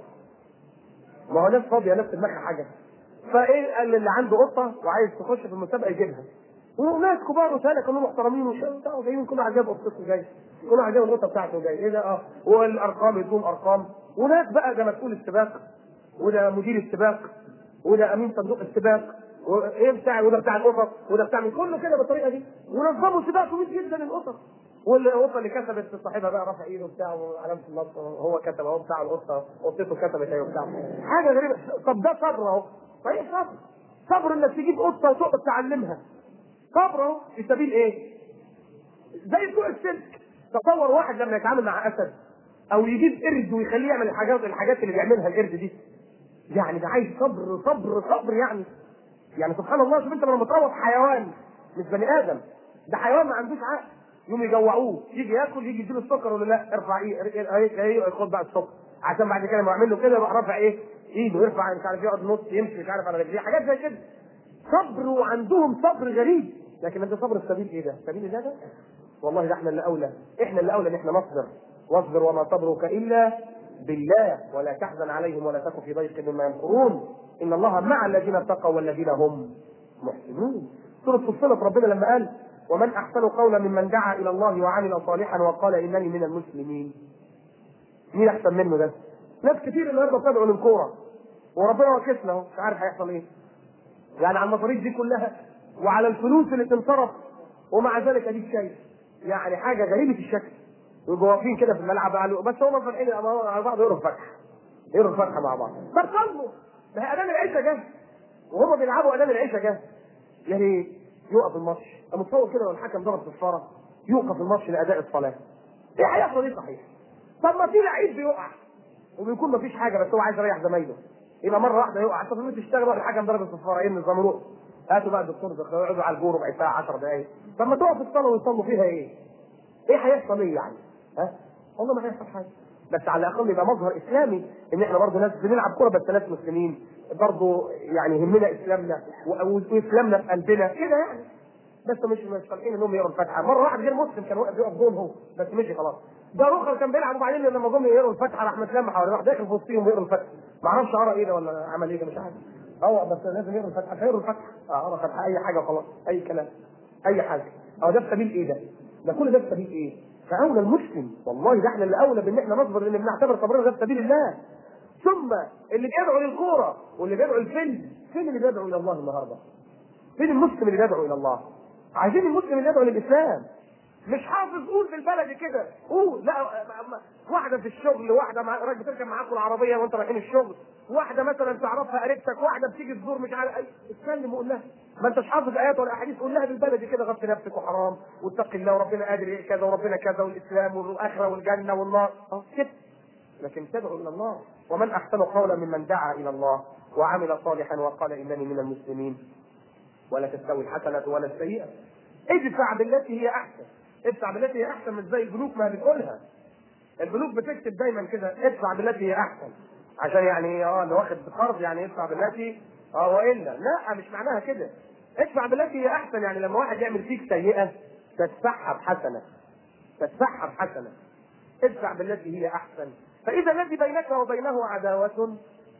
ما هو ناس فاضيه ناس في دماغها حاجه فايه قال اللي عنده قطه وعايز تخش في المسابقه يجيبها وناس كبار وسهله كانوا محترمين وشباب وجايين كل واحد جايب قطته جاي كل واحد جايب القطه بتاعته جاي ايه ده اه والارقام يدوم ارقام وناس بقى ده مسؤول السباق وده مدير السباق وده امين صندوق السباق وايه بتاع وده بتاع القطط وده بتاع من كله كده بالطريقه دي ونظموا سباق طويل جدا للقطط والقطه اللي كسبت صاحبها بقى رفع ايده بتاعه وعلامه النصر هو كتب اهو بتاع القطه قطته كتبت اهي وبتاع حاجه غريبه طب ده صبر اهو طيب صبر صبر انك تجيب قطه وتقعد تعلمها صبر اهو في سبيل ايه؟ زي بتوع السلك تصور واحد لما يتعامل مع اسد او يجيب قرد ويخليه يعمل الحاجات الحاجات اللي بيعملها القرد دي يعني ده عايز صبر صبر صبر يعني يعني سبحان الله شوف انت لما تروض حيوان مش بني ادم ده حيوان ما عندوش عقل يوم يجوعوه يجي ياكل يجي يديله السكر ولا لا ارفع ايه خد بقى السكر عشان بعد كده لما يعمل له كده يروح رافع ايه ايده يرفع مش عارف يقعد نص يمشي مش عارف على رجليه حاجات زي كده صبر وعندهم صبر غريب لكن انت صبر السبيل ايه ده؟ سبيل الله ده؟ والله ده احنا اللي اولى احنا اللي اولى ان احنا نصبر واصبر وما صبرك الا بالله ولا تحزن عليهم ولا تك في ضيق مما يمكرون ان الله مع الذين اتقوا والذين هم محسنون سوره فصلت ربنا لما قال ومن احسن قولا ممن دعا الى الله وعمل صالحا وقال انني من المسلمين مين احسن منه ده؟ ناس كتير النهارده بتدعو للكوره وربنا وكسنا اهو مش عارف هيحصل ايه يعني على المصاريف دي كلها وعلى الفلوس اللي تنصرف ومع ذلك اديك شايف يعني حاجه غريبه الشكل يبقوا واقفين كده في الملعب قالوا بس هم فرحين على بعض يقروا الفتحه يقروا الفتحه مع بعض بس صلوا ما هي اذان العشاء جه وهم بيلعبوا اذان العشاء جه يعني يوقف الماتش متصور كده لو الحكم ضرب صفاره يوقف الماتش لاداء الصلاه ايه هيحصل ايه صحيح طب ما في لعيب بيقع وبيكون ما فيش حاجه بس هو عايز يريح زمايله يبقى مره واحده يقع طب انت تشتغل الحكم ضرب الصفاره ايه النظام روح هاتوا بقى الدكتور يقعدوا على الجور ربع ساعه 10 دقائق طب ما تقف الصلاه ويصلوا فيها ايه؟ ايه هيحصل ايه يعني؟ ها؟ والله ما هيحصل حاجه بس على الاقل يبقى مظهر اسلامي ان احنا برضه ناس بنلعب كوره بس ناس مسلمين برضه يعني يهمنا اسلامنا واسلامنا في قلبنا كده يعني بس مش مش فالحين انهم يقروا الفاتحه مره واحد غير مسلم كان واقف يقف جون هو بس مشي خلاص ده اخر كان بيلعب وبعدين لما جم يقروا الفاتحه راح متلم حوالي راح داخل في وسطهم يقروا الفاتحه ما اعرفش قرا ايه ده ولا عمل ايه ده مش عارف هو بس لازم يقروا الفاتحه فيقروا الفاتحه اه قرا الفاتحه اي حاجه وخلاص اي كلام اي حاجه اه ده في سبيل ايه ده؟ ده كل ده في سبيل ايه؟ فاولى المسلم والله ده احنا اللي اولى بان احنا نصبر لان بنعتبر صبرنا ده في سبيل الله ثم اللي بيدعو للكوره واللي بيدعو الفيلم فين اللي بيدعو الى الله النهارده؟ فين المسلم اللي بيدعو الى الله؟ عايزين المسلم اللي يدعو للاسلام مش حافظ قول في البلد كده قول لا واحده في الشغل واحده مع راجل بتركب معاكم العربيه وانت رايحين الشغل واحده مثلا تعرفها قريبتك واحده بتيجي تزور مش عارف اي اتكلم وقول لها ما انتش حافظ ايات ولا احاديث قول لها بالبلدي كده غطي نفسك وحرام واتقي الله وربنا قادر كذا وربنا كذا والاسلام والاخره والجنه والنار اه كده لكن تدعو الى الله ومن احسن قولا ممن دعا الى الله وعمل صالحا وقال انني من المسلمين ولا تستوي الحسنه ولا السيئه ادفع بالتي هي احسن ادفع بالتي هي احسن مش زي البنوك ما بتقولها البنوك بتكتب دايما كده ادفع بالتي هي احسن عشان يعني اه اللي واخد قرض يعني ادفع بالتي اه والا لا مش معناها كده ادفع بالتي هي احسن يعني لما واحد يعمل فيك سيئه تدفعها بحسنه تدفعها بحسنه ادفع بالتي هي احسن فاذا الذي بينك وبينه عداوه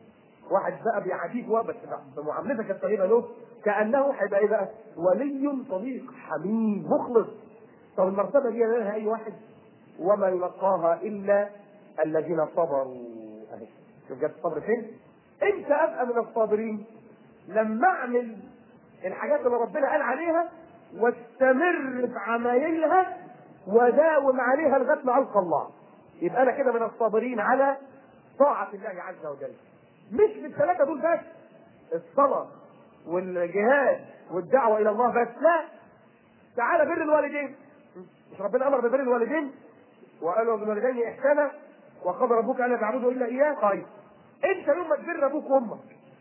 واحد بقى بيعاديك بس بمعاملتك الطيبه له كانه هيبقى ايه بقى؟ ولي صديق حميم مخلص طب المرتبه دي لها اي واحد وما يلقاها الا الذين صبروا اهي شوف جت الصبر فين؟ امتى ابقى من الصابرين؟ لما اعمل الحاجات اللي ربنا قال عليها واستمر في عمايلها وداوم عليها لغايه ما القى الله يبقى انا كده من الصابرين على طاعه الله عز وجل مش في الثلاثه دول بس الصلاه والجهاد والدعوه الى الله بس لا تعالى بر الوالدين مش ربنا امر ببر الوالدين وقال بالوالدين احسانا وقضى ربك الا تعبدوا الا اياه طيب انت يوم ما تبر ابوك وامك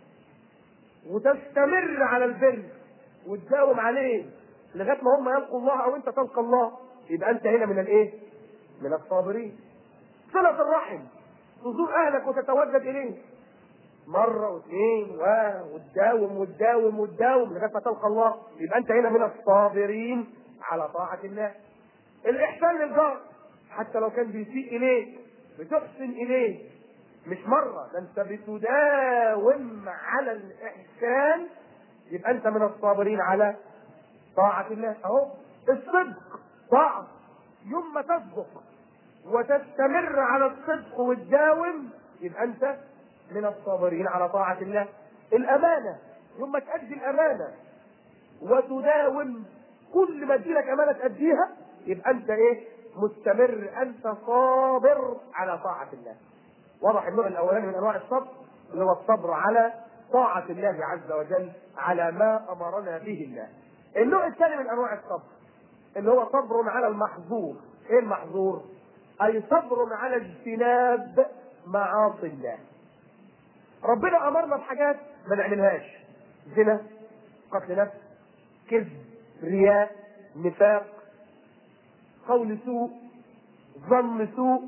وتستمر على البر وتداوم عليه لغايه ما هم يلقوا الله او انت تلقى الله يبقى انت هنا من الايه؟ من الصابرين. صلة الرحم تزور اهلك وتتودد اليه مرة واثنين و وتداوم وتداوم وتداوم لغاية ما تلقى الله يبقى أنت هنا من الصابرين على طاعة الله. الإحسان للجار حتى لو كان بيسيء إليك بتحسن إليه مش مرة ده أنت بتداوم على الإحسان يبقى أنت من الصابرين على طاعة الله أهو الصدق طاعة يوم ما تصدق وتستمر على الصدق وتداوم يبقى أنت من الصابرين على طاعة الله الأمانة يوم ما تأدي الأمانة وتداوم كل ما تجيلك أمانة تأديها يبقى أنت إيه؟ مستمر أنت صابر على طاعة الله. واضح النوع الأولاني من أنواع الصبر اللي هو الصبر على طاعة الله عز وجل على ما أمرنا به الله. النوع الثاني من أنواع الصبر اللي هو صبر على المحظور. إيه المحظور؟ أي صبر على اجتناب معاصي الله. ربنا امرنا بحاجات ما نعملهاش زنا قتل نفس كذب رياء نفاق قول سوء ظن سوء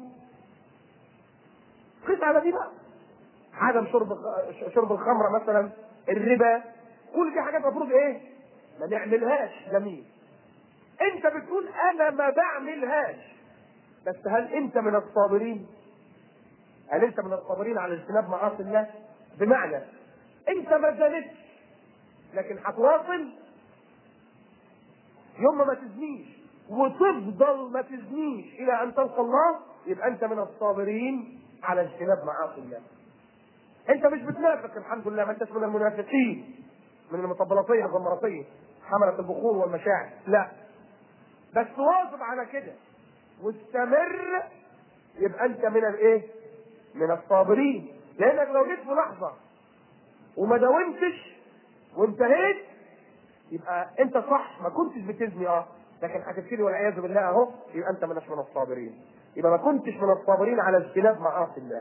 قيس على دي بقى عدم شرب شرب الخمر مثلا الربا كل دي حاجات المفروض ايه ما نعملهاش جميل انت بتقول انا ما بعملهاش بس هل انت من الصابرين هل انت من الصابرين على اجتناب معاصي الله بمعنى انت ما زالتش لكن هتواصل يوم ما تزنيش وتفضل ما تزنيش الى ان تلقى الله يبقى انت من الصابرين على اجتناب معاصي الله انت مش بتنافق الحمد لله ما انتش من المنافقين من المطبلطيه الغمرطيه حملة البخور والمشاعر لا بس واظب على كده واستمر يبقى انت من الايه؟ من الصابرين لانك لو جيت في لحظه وما داومتش وانتهيت يبقى انت صح ما كنتش بتزني اه لكن هتبتدي والعياذ بالله اهو يبقى انت منش من الصابرين يبقى ما كنتش من الصابرين على اجتناب معاصي الله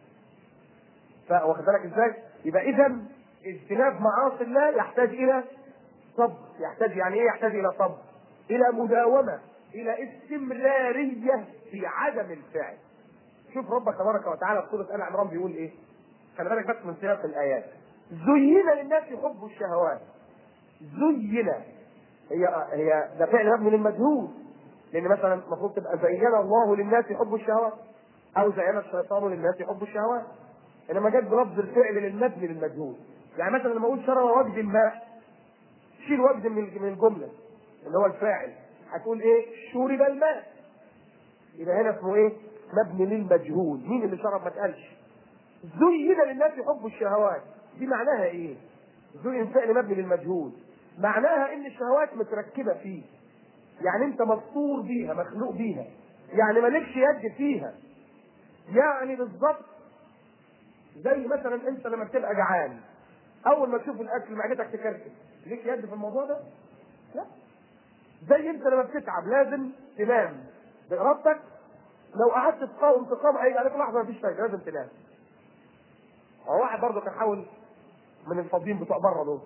واخد بالك ازاي؟ يبقى اذا اجتناب معاصي الله يحتاج الى صبر يحتاج يعني ايه يحتاج الى صبر الى مداومه الى استمراريه في عدم الفعل شوف ربك تبارك وتعالى في سوره ال عمران بيقول ايه خلي بالك بس من سياق الايات زين للناس حب الشهوات زين هي هي ده فعل مبني للمجهول لان مثلا المفروض تبقى زين الله للناس حب الشهوات او زين الشيطان للناس حب الشهوات انما جت بلفظ الفعل للمبني للمجهول يعني مثلا لما اقول شرب وجد الماء شيل وجد من من الجمله اللي هو الفاعل هتقول ايه شرب الماء يبقى هنا اسمه ايه مبني للمجهول مين اللي شرب ما تقالش زين للناس حب الشهوات دي معناها ايه زين فعل مبني للمجهول معناها ان الشهوات متركبه فيه يعني انت مفطور بيها مخلوق بيها يعني مالكش يد فيها يعني بالظبط زي مثلا انت لما بتبقى جعان اول ما تشوف الاكل معدتك تكركب ليك يد في الموضوع ده؟ لا زي انت لما بتتعب لازم تنام بارادتك لو قعدت تقاوم تقاوم هيجي عليك لحظه مفيش فايده لازم تنام هو واحد برضه كان حاول من الفاضيين بتوع بره دول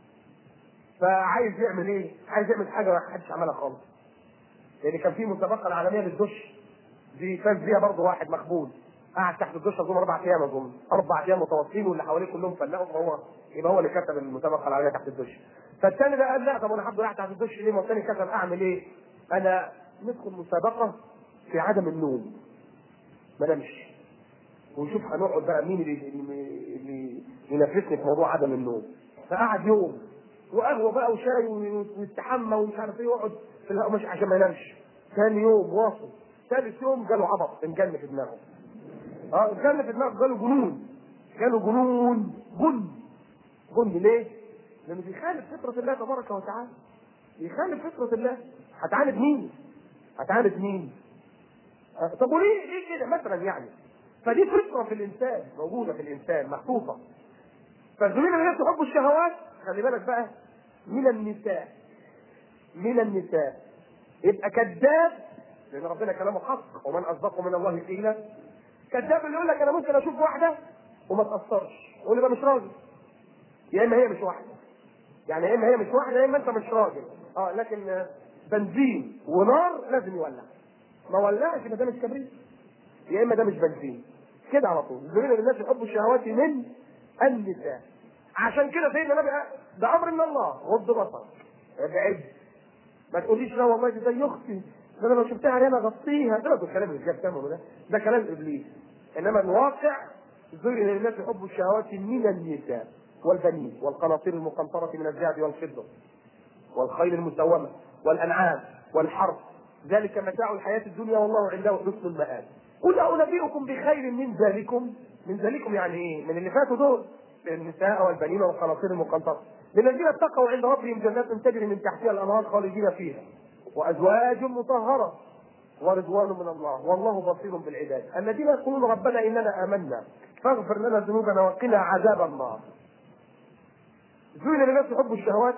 فعايز يعمل ايه؟ عايز يعمل حاجه ما حدش عملها خالص لان كان في مسابقه العالميه للدش دي فاز بيها برضه واحد مخبول قعد تحت الدش اظن اربع ايام اظن اربع ايام متواصلين واللي حواليه كلهم فلقوا فهو يبقى هو اللي كتب المسابقه العالميه تحت الدش فالثاني ده قال لا طب انا هفضل قاعد تحت الدش ليه ما الثاني كتب اعمل ايه؟ انا ندخل مسابقه في عدم النوم ما نمشي ونشوف هنقعد بقى مين اللي اللي ينافسني في موضوع عدم النوم فقعد يوم وقهوه بقى وشاي ويستحمى ومش عارف ايه يقعد في الهواء مش عشان ما ينامش ثاني يوم واصل ثالث يوم جاله عبط انجن في دماغه اه انجن في دماغه جاله جنون جاله جنون جن جن ليه؟ لانه بيخالف فطره الله تبارك وتعالى بيخالف فطره الله هتعاند مين؟ هتعاند مين؟ آه طب وليه ليه كده مثلا يعني؟ فدي فطره في الانسان موجوده في الانسان محطوطه فالزميل اللي تحب الشهوات خلي بالك بقى من النساء من النساء يبقى كذاب لان ربنا كلامه حق ومن اصدق من الله قيلا كذاب اللي يقول لك انا ممكن اشوف واحده وما تاثرش يقول لي بقى مش راجل يا اما هي مش واحده يعني يا اما هي مش واحده يا اما انت مش راجل اه لكن بنزين ونار لازم يولع ما ولعش يبقى ده مش كبريت يا اما ده مش بنزين كده على طول زميل الناس يحبوا الشهوات من النساء عشان كده سيدنا النبي ده امر من الله غض بصرك ابعد ما تقوليش لا والله دي زي اختي ده انا لو شفتها عليها انا اغطيها ده ده الكلام اللي جاب ده ده كلام ابليس انما الواقع زين للناس يحبوا الشهوات من النساء والبنين والقناطير المقنطرة من الذهب والفضة والخيل المسومة والأنعام والحرث ذلك متاع الحياة الدنيا والله عنده حسن المآب قل أنبئكم بخير من ذلكم من ذلكم يعني إيه؟ من اللي فاتوا دول النساء والبنين والقناطير المقنطرة للذين اتقوا عند ربهم جنات تجري من تحتها الأنهار خالدين فيها وأزواج مطهرة ورضوان من الله والله بصير بالعباد الذين يقولون ربنا إننا آمنا فاغفر لنا ذنوبنا وقنا عذاب النار زين للناس يحبوا الشهوات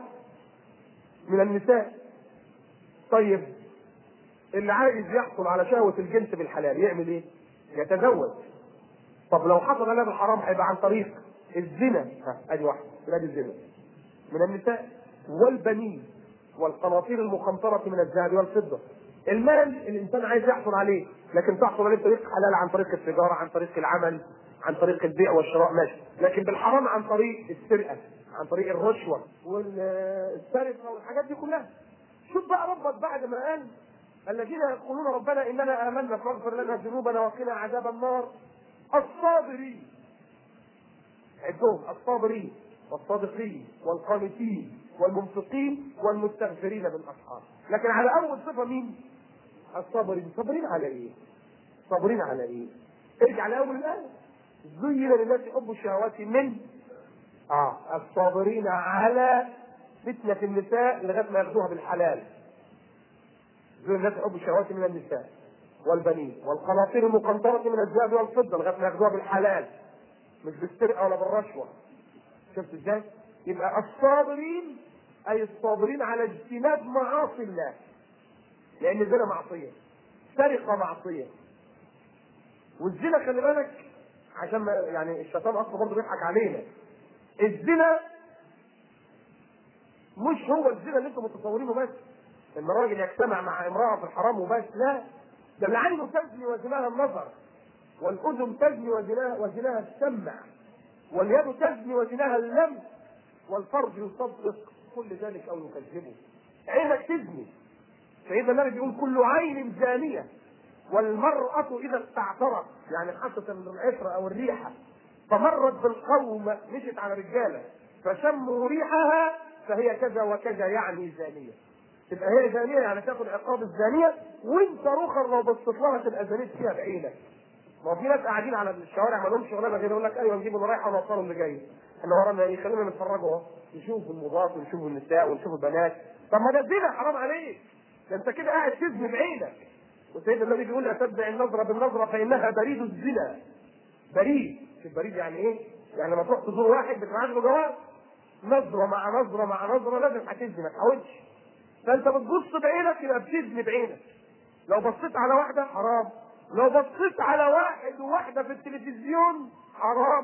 من النساء طيب اللي عايز يحصل على شهوة الجنس بالحلال يعمل ايه؟ يتزوج طب لو حصل عليه بالحرام هيبقى عن طريق الزنا ها ادي واحده ادي الزنا من النساء والبنين والقناطير المقنطرة من الذهب والفضة المال الإنسان عايز يحصل عليه لكن تحصل عليه بطريق حلال عن طريق التجارة عن طريق العمل عن طريق البيع والشراء ماشي لكن بالحرام عن طريق السرقة عن طريق الرشوة والسرقة والحاجات دي كلها شوف بقى ربك بعد ما قال الذين يقولون ربنا اننا امنا فاغفر لنا ذنوبنا وقنا عذاب النار الصابرين عدهم الصابرين والصادقين والقانتين والمنفقين والمستغفرين بالاسحار لكن على اول صفه مين؟ الصابرين صابرين على ايه؟ صابرين على ايه؟ ارجع لاول الايه زين للناس حب الشهوات من اه الصابرين على فتنة النساء لغاية ما ياخدوها بالحلال. زين الناس حب الشهوات من النساء والبنين والقناطير المقنطرة من الذهب والفضة لغاية ما ياخدوها بالحلال. مش بالسرقة ولا بالرشوة. شفت ازاي؟ يبقى الصابرين أي الصابرين على اجتناب معاصي الله. لأن الزنا معصية. سرقة معصية. والزنا خلي بالك عشان ما يعني الشيطان اصلا برضه بيضحك علينا الزنا مش هو الزنا اللي انتم متصورينه بس ان راجل يجتمع مع امراه في الحرام وبس لا ده العين تزني وزناها النظر والاذن تزني وزناها وزناها السمع واليد تزني وزناها اللمس والفرج يصدق كل ذلك او يكذبه عينك تزني سيدنا النبي بيقول كل عين زانيه والمرأة إذا استعطرت يعني حست العطر أو الريحة فمرت بالقوم مشت على رجالة فشموا ريحها فهي كذا وكذا يعني زانية تبقى هي زانية يعني تاخد عقاب الزانية وانت رخر لو بصيت لها تبقى زانيت فيها بعينك ما هو في ناس قاعدين على الشوارع ما لهمش شغلانه غير يقول لك ايوه نجيب اللي رايحه ونوصله اللي جاي احنا ورانا ايه خلينا نتفرجوا اهو نشوف المضاد ونشوف النساء ونشوف البنات طب ما ده زنا حرام عليك ده انت كده قاعد تزني بعينك وسيدنا النبي بيقول لا تتبع النظرة بالنظرة فإنها بريد الزنا. بريد، شوف بريد يعني إيه؟ يعني لما تروح تزور واحد بتبعت له جواب نظرة مع نظرة مع نظرة لازم هتزني ما تحاولش. فأنت بتبص بعينك يبقى بتزني بعينك. لو بصيت على واحدة حرام. لو بصيت على واحد وواحدة في التلفزيون حرام.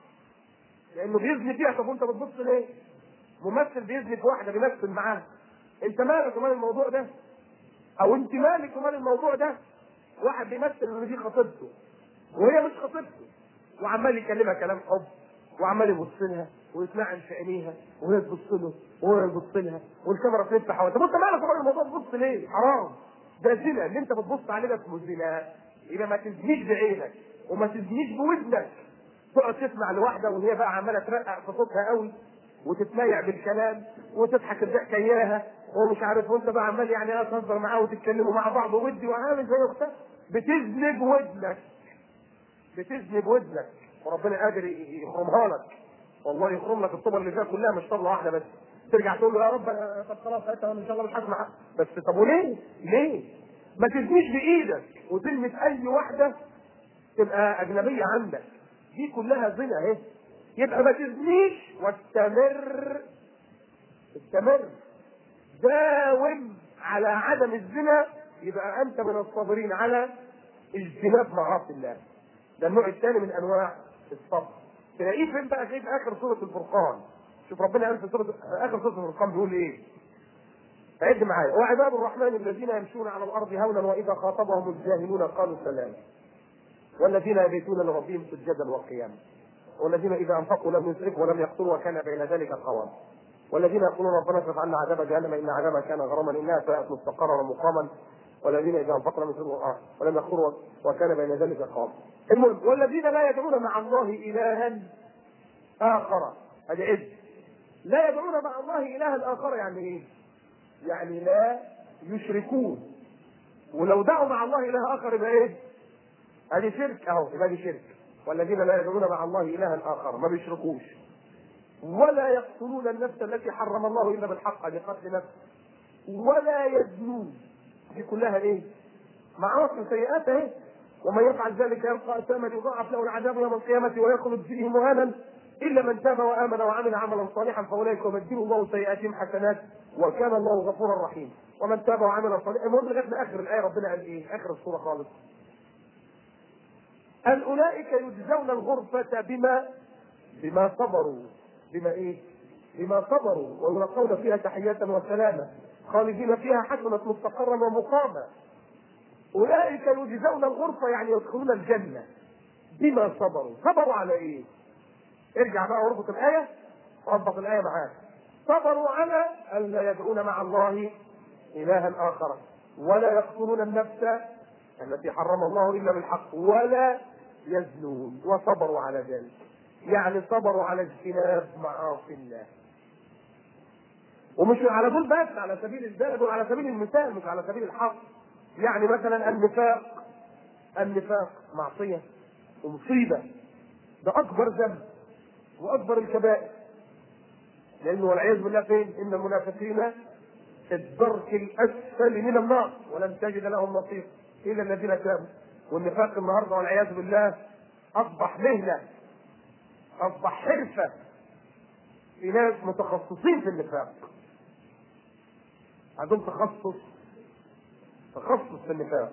لأنه بيزني فيها طب وأنت بتبص ليه؟ ممثل بيزني في واحدة بيمثل معاها. أنت مالك ومال الموضوع ده؟ او انت مالك ومال الموضوع ده واحد بيمثل ان دي خطيبته وهي مش خطيبته وعمال يكلمها كلام حب وعمال يبص لها ويتنعم في عينيها وهي تبص له وهو يبص لها والكاميرا تلف حواليها طب انت مالك ومال الموضوع تبص ليه؟ حرام ده زنا اللي انت بتبص عليه ده اسمه زنا يبقى ما تزنيش بعينك وما تزنيش بودنك تقعد تسمع لواحده وهي بقى عماله ترقق في صوتها قوي وتتميع بالكلام وتضحك الضحكه اياها ومش عارف وانت بقى عمال يعني تهزر معاه وتتكلموا مع بعض ودي وعامل زي اختك بتزني بودنك بتزني بودنك وربنا قادر يخرمها لك والله يخرم لك الطبر اللي فيها كلها مش طبله واحده بس ترجع تقول له يا رب انا طب خلاص ساعتها ان شاء الله مش هسمع بس طب وليه؟ ليه؟ ما تزنيش بايدك وتلمس اي واحده تبقى اجنبيه عندك دي كلها زنا اهي يبقى ما تزنيش واستمر استمر داوم على عدم الزنا يبقى انت من الصابرين على اجتناب معاصي الله ده النوع الثاني من انواع الصبر تلاقيه فين بقى في اخر سوره الفرقان شوف ربنا قال في سوره اخر سوره الفرقان بيقول ايه عد معايا وعباد الرحمن الذين يمشون على الارض هونا واذا خاطبهم الجاهلون قالوا سلام والذين يبيتون لربهم سجدا وقياما والذين اذا انفقوا لم يسرفوا ولم يقتروا وكان بين ذلك قواما والذين يقولون ربنا اصرف عنا عذاب جهنم ان عذابها كان غراما انها ساءت مستقرا ومقاما والذين اذا انفقوا لم يسرفوا آه ولم يقتروا وكان بين ذلك قواما المهم والذين لا يدعون مع الله الها اخر هذا اذ لا يدعون مع الله الها اخر يعني ايه؟ يعني لا يشركون ولو دعوا مع الله اله اخر يبقى ايه؟ ادي شرك اهو يبقى دي شرك والذين لا يدعون مع الله الها اخر ما بيشركوش ولا يقتلون النفس التي حرم الله الا بالحق لقتل نفس ولا يزنون دي كلها ايه؟ معاصي وسيئات اهي ومن يفعل ذلك يلقى اثاما يضاعف له العذاب يوم القيامه ويخلد فيه مهانا الا من تاب وامن وعمل عملا صالحا فاولئك يبدل الله سيئاتهم حسنات وكان الله غفورا رحيما ومن تاب وعمل صالحا المهم لغايه اخر الايه ربنا قال ايه؟ اخر السوره خالص قال اولئك يجزون الغرفه بما بما صبروا بما ايه؟ بما صبروا ويلقون فيها تحية وسلاما خالدين فيها حسنة مستقرا ومقاما أولئك يجزون الغرفة يعني يدخلون الجنة بما صبروا صبروا على إيه؟ ارجع بقى واربط الآية ربط الآية معاك صبروا على ألا يدعون مع الله إلها آخر ولا يقتلون النفس التي حرم الله إلا بالحق ولا يزنون وصبروا على ذلك يعني صبروا على اجتناب معاصي الله ومش على دول بس على سبيل الزاد وعلى سبيل المثال مش على سبيل الحق يعني مثلا النفاق النفاق معصية ومصيبة ده أكبر ذنب وأكبر الكبائر لأنه والعياذ بالله فين؟ إن المنافقين في الدرك الأسفل من النار ولن تجد لهم نصير إلا الذين تابوا والنفاق النهارده والعياذ بالله أصبح مهنة أصبح حرفة في ناس متخصصين في النفاق عندهم تخصص تخصص في النفاق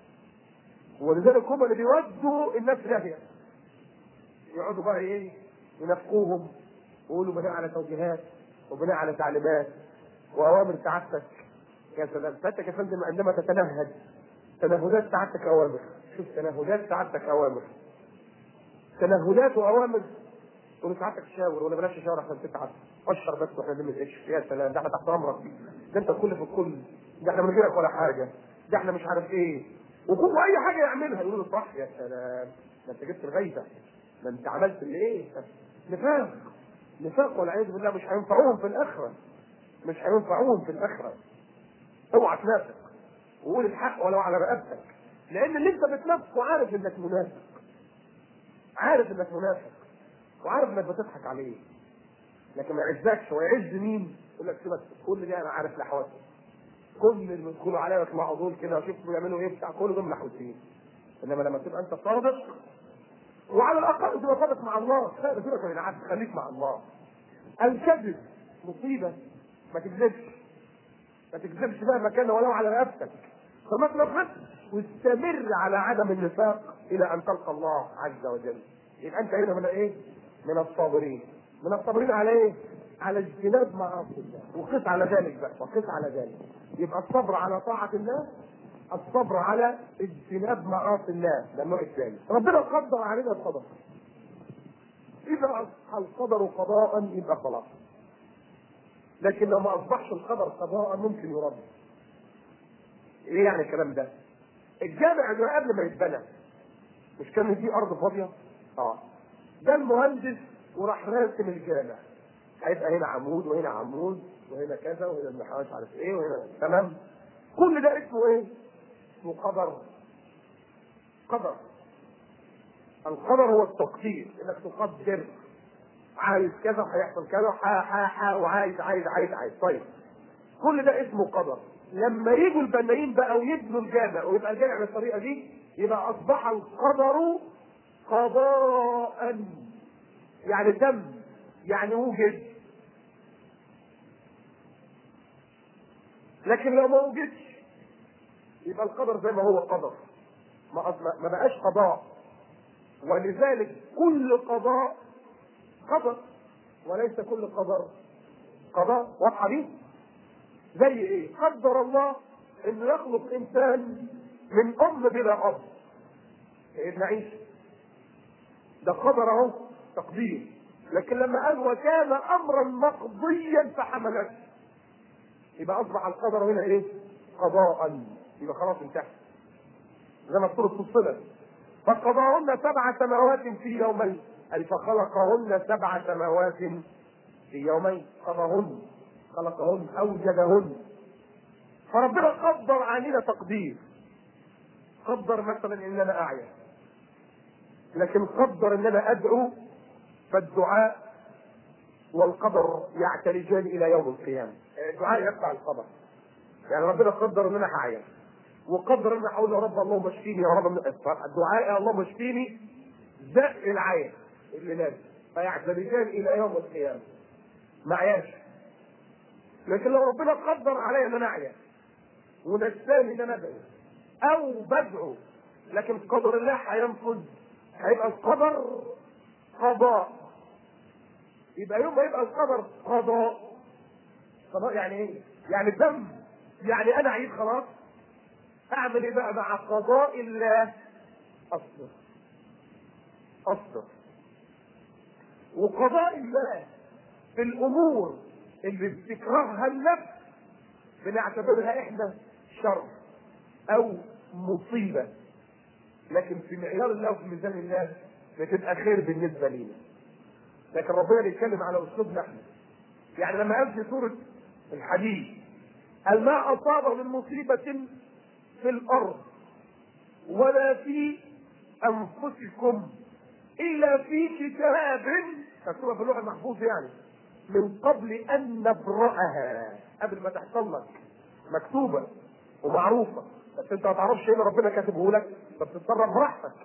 ولذلك هم اللي بيودوا الناس داهيه يقعدوا بقى ايه ينافقوهم ويقولوا بناء على توجيهات وبناء على تعليمات واوامر سعادتك يا سلام سعادتك يا فندم عندما تتنهد تنهدات سعادتك اوامر شوف تنهدات سعادتك اوامر تنهدات واوامر تقول سعادتك تشاور ولا بلاش تشاور عشان تتعب اشر بس واحنا نلم القش يا سلام ده احنا تحت امرك ده انت الكل في الكل ده احنا من غيرك ولا حاجه ده احنا مش عارف ايه وكل اي حاجه يعملها يقول له صح يا سلام ده انت جبت الغيبه ده انت عملت الايه نفاق نفاق والعياذ بالله مش هينفعوهم في الاخره مش هينفعوهم في الاخره اوعى تنافق وقول الحق ولو على رقبتك لان اللي انت بتنافقه عارف انك منافق عارف انك منافق وعارف انك بتضحك عليه لكن ما يعزكش ويعز مين؟ يقول لك سيبك كل ده انا عارف لحواتي كل اللي بيدخلوا عليا يطلعوا دول كده وشوف بيعملوا ايه بتاع كل دول محوسين انما لما تبقى انت صادق وعلى الاقل تبقى صادق مع الله لا سيبك من العبد خليك مع الله الكذب مصيبه ما تكذبش ما تكذبش بقى مكان ولو على رقبتك فما تنفذش واستمر على عدم النفاق الى ان تلقى الله عز وجل يبقى انت هنا من ايه؟ من الصابرين من الصابرين على ايه؟ على اجتناب معاصي الله وقس على ذلك بقى وقس على ذلك يبقى الصبر على طاعة الله الصبر على اجتناب معاصي الله ده النوع الثاني ربنا قدر علينا القدر إذا أصبح القدر قضاء يبقى خلاص لكن لو ما أصبحش القدر قضاء ممكن يرد إيه يعني الكلام ده؟ الجامع اللي قبل ما يتبنى مش كان في أرض فاضية؟ اه ده المهندس وراح راسم الجامع هيبقى هنا عمود وهنا عمود وهنا كذا وهنا المحاور مش عارف ايه وهنا تمام كل ده اسمه ايه؟ اسمه قدر قدر القدر هو التقدير انك تقدر عايز كذا هيحصل كذا ح ح ح وعايز عايز عايز عايز طيب كل ده اسمه قدر لما يجوا البنايين بقى ويبنوا الجامع ويبقى الجامع بالطريقه دي يبقى اصبح القدر قضاء يعني تم يعني وجد لكن لو ما وجدش يبقى القدر زي ما هو قدر ما ما بقاش قضاء ولذلك كل قضاء قدر وليس كل قدر قضاء واضحه دي زي ايه قدر الله انه يخلق انسان من ام بلا اب سيدنا عيسى ده قدر اهو تقدير لكن لما قال وكان امرا مقضيا فحملته يبقى اصبح القدر هنا ايه؟ قضاء يبقى خلاص انتهى زي ما السوره فصلت فقضاهن سبع سماوات في يومين اي فخلقهن سبع سماوات في يومين قضاهن خلقهن اوجدهن فربنا قدر علينا تقدير قدر مثلا ان انا اعيا لكن قدر ان انا ادعو فالدعاء والقدر يعتلجان الى يوم القيامه الدعاء يتبع القدر يعني ربنا قدر ان انا هعيا وقدر ان اقول يا رب اللهم اشفيني يا رب الدعاء يا اللهم اشفيني زق العين اللي لازم فيعتلجان الى يوم القيامه ما عياش لكن لو ربنا قدر عليا ان انا اعيا ونساني ان انا ادعو او بدعو لكن قدر الله هينفذ هيبقى القدر قضاء يبقى يوم ما يبقى القدر قضاء قضاء يعني ايه؟ يعني تم يعني انا عيد خلاص اعمل ايه بقى مع قضاء الله اصبر اصبر وقضاء الله في الامور اللي بتكرهها النفس بنعتبرها احنا شر او مصيبه لكن في معيار الله وفي ميزان الله بتبقى خير بالنسبه لينا لكن ربنا بيتكلم على اسلوبنا احنا يعني لما قال في سوره الحديد قال ما اصاب من مصيبه في الارض ولا في انفسكم الا في كتاب مكتوبه في اللوح المحفوظ يعني من قبل ان نبراها قبل ما تحصل لك مكتوبه ومعروفه بس انت ما تعرفش ايه اللي ربنا كاتبه لك فبتتصرف براحتك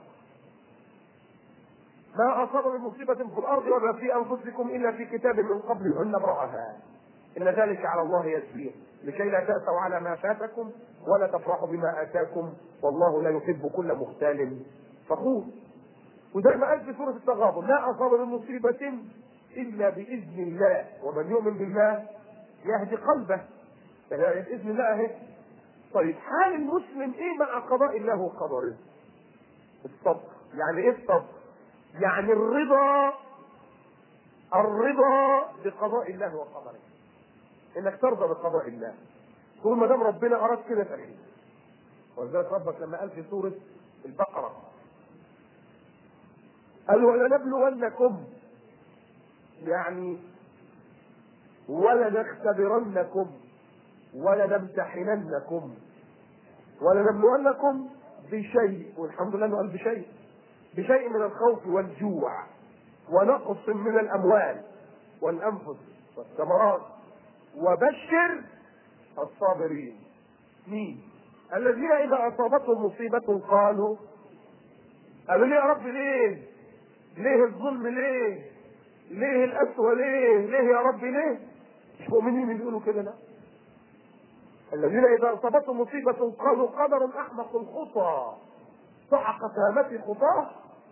ما اصاب من مصيبه في الارض ولا في انفسكم الا في كتاب من قبل ان نبراها ان ذلك على الله يسير لكي لا تأسوا على ما فاتكم ولا تفرحوا بما آتاكم والله لا يحب كل مختال فخور وزي ما قال في سورة التغابن لا أصاب من مصيبة إلا بإذن الله ومن يؤمن بالله يهدي قلبه يعني بإذن الله أهي طيب حال المسلم إيه مع قضاء الله وقدره؟ الصبر يعني إيه الصبر؟ يعني الرضا الرضا بقضاء الله وقدره انك ترضى بقضاء الله طول ما دام ربنا اراد كده فخير ولذلك ربك لما قال في سوره البقره قال ولنبلونكم يعني ولنختبرنكم ولنمتحننكم ولنبلونكم بشيء والحمد لله انه قال بشيء بشيء من الخوف والجوع ونقص من الاموال والانفس والثمرات وبشر الصابرين مين الذين اذا اصابتهم مصيبه قالوا قالوا لي يا رب ليه ليه الظلم ليه ليه القسوه ليه ليه يا رب ليه مش مؤمنين اللي بيقولوا كده لا الذين اذا اصابتهم مصيبه قالوا قدر احمق الخطى صعق فهمتي خطاه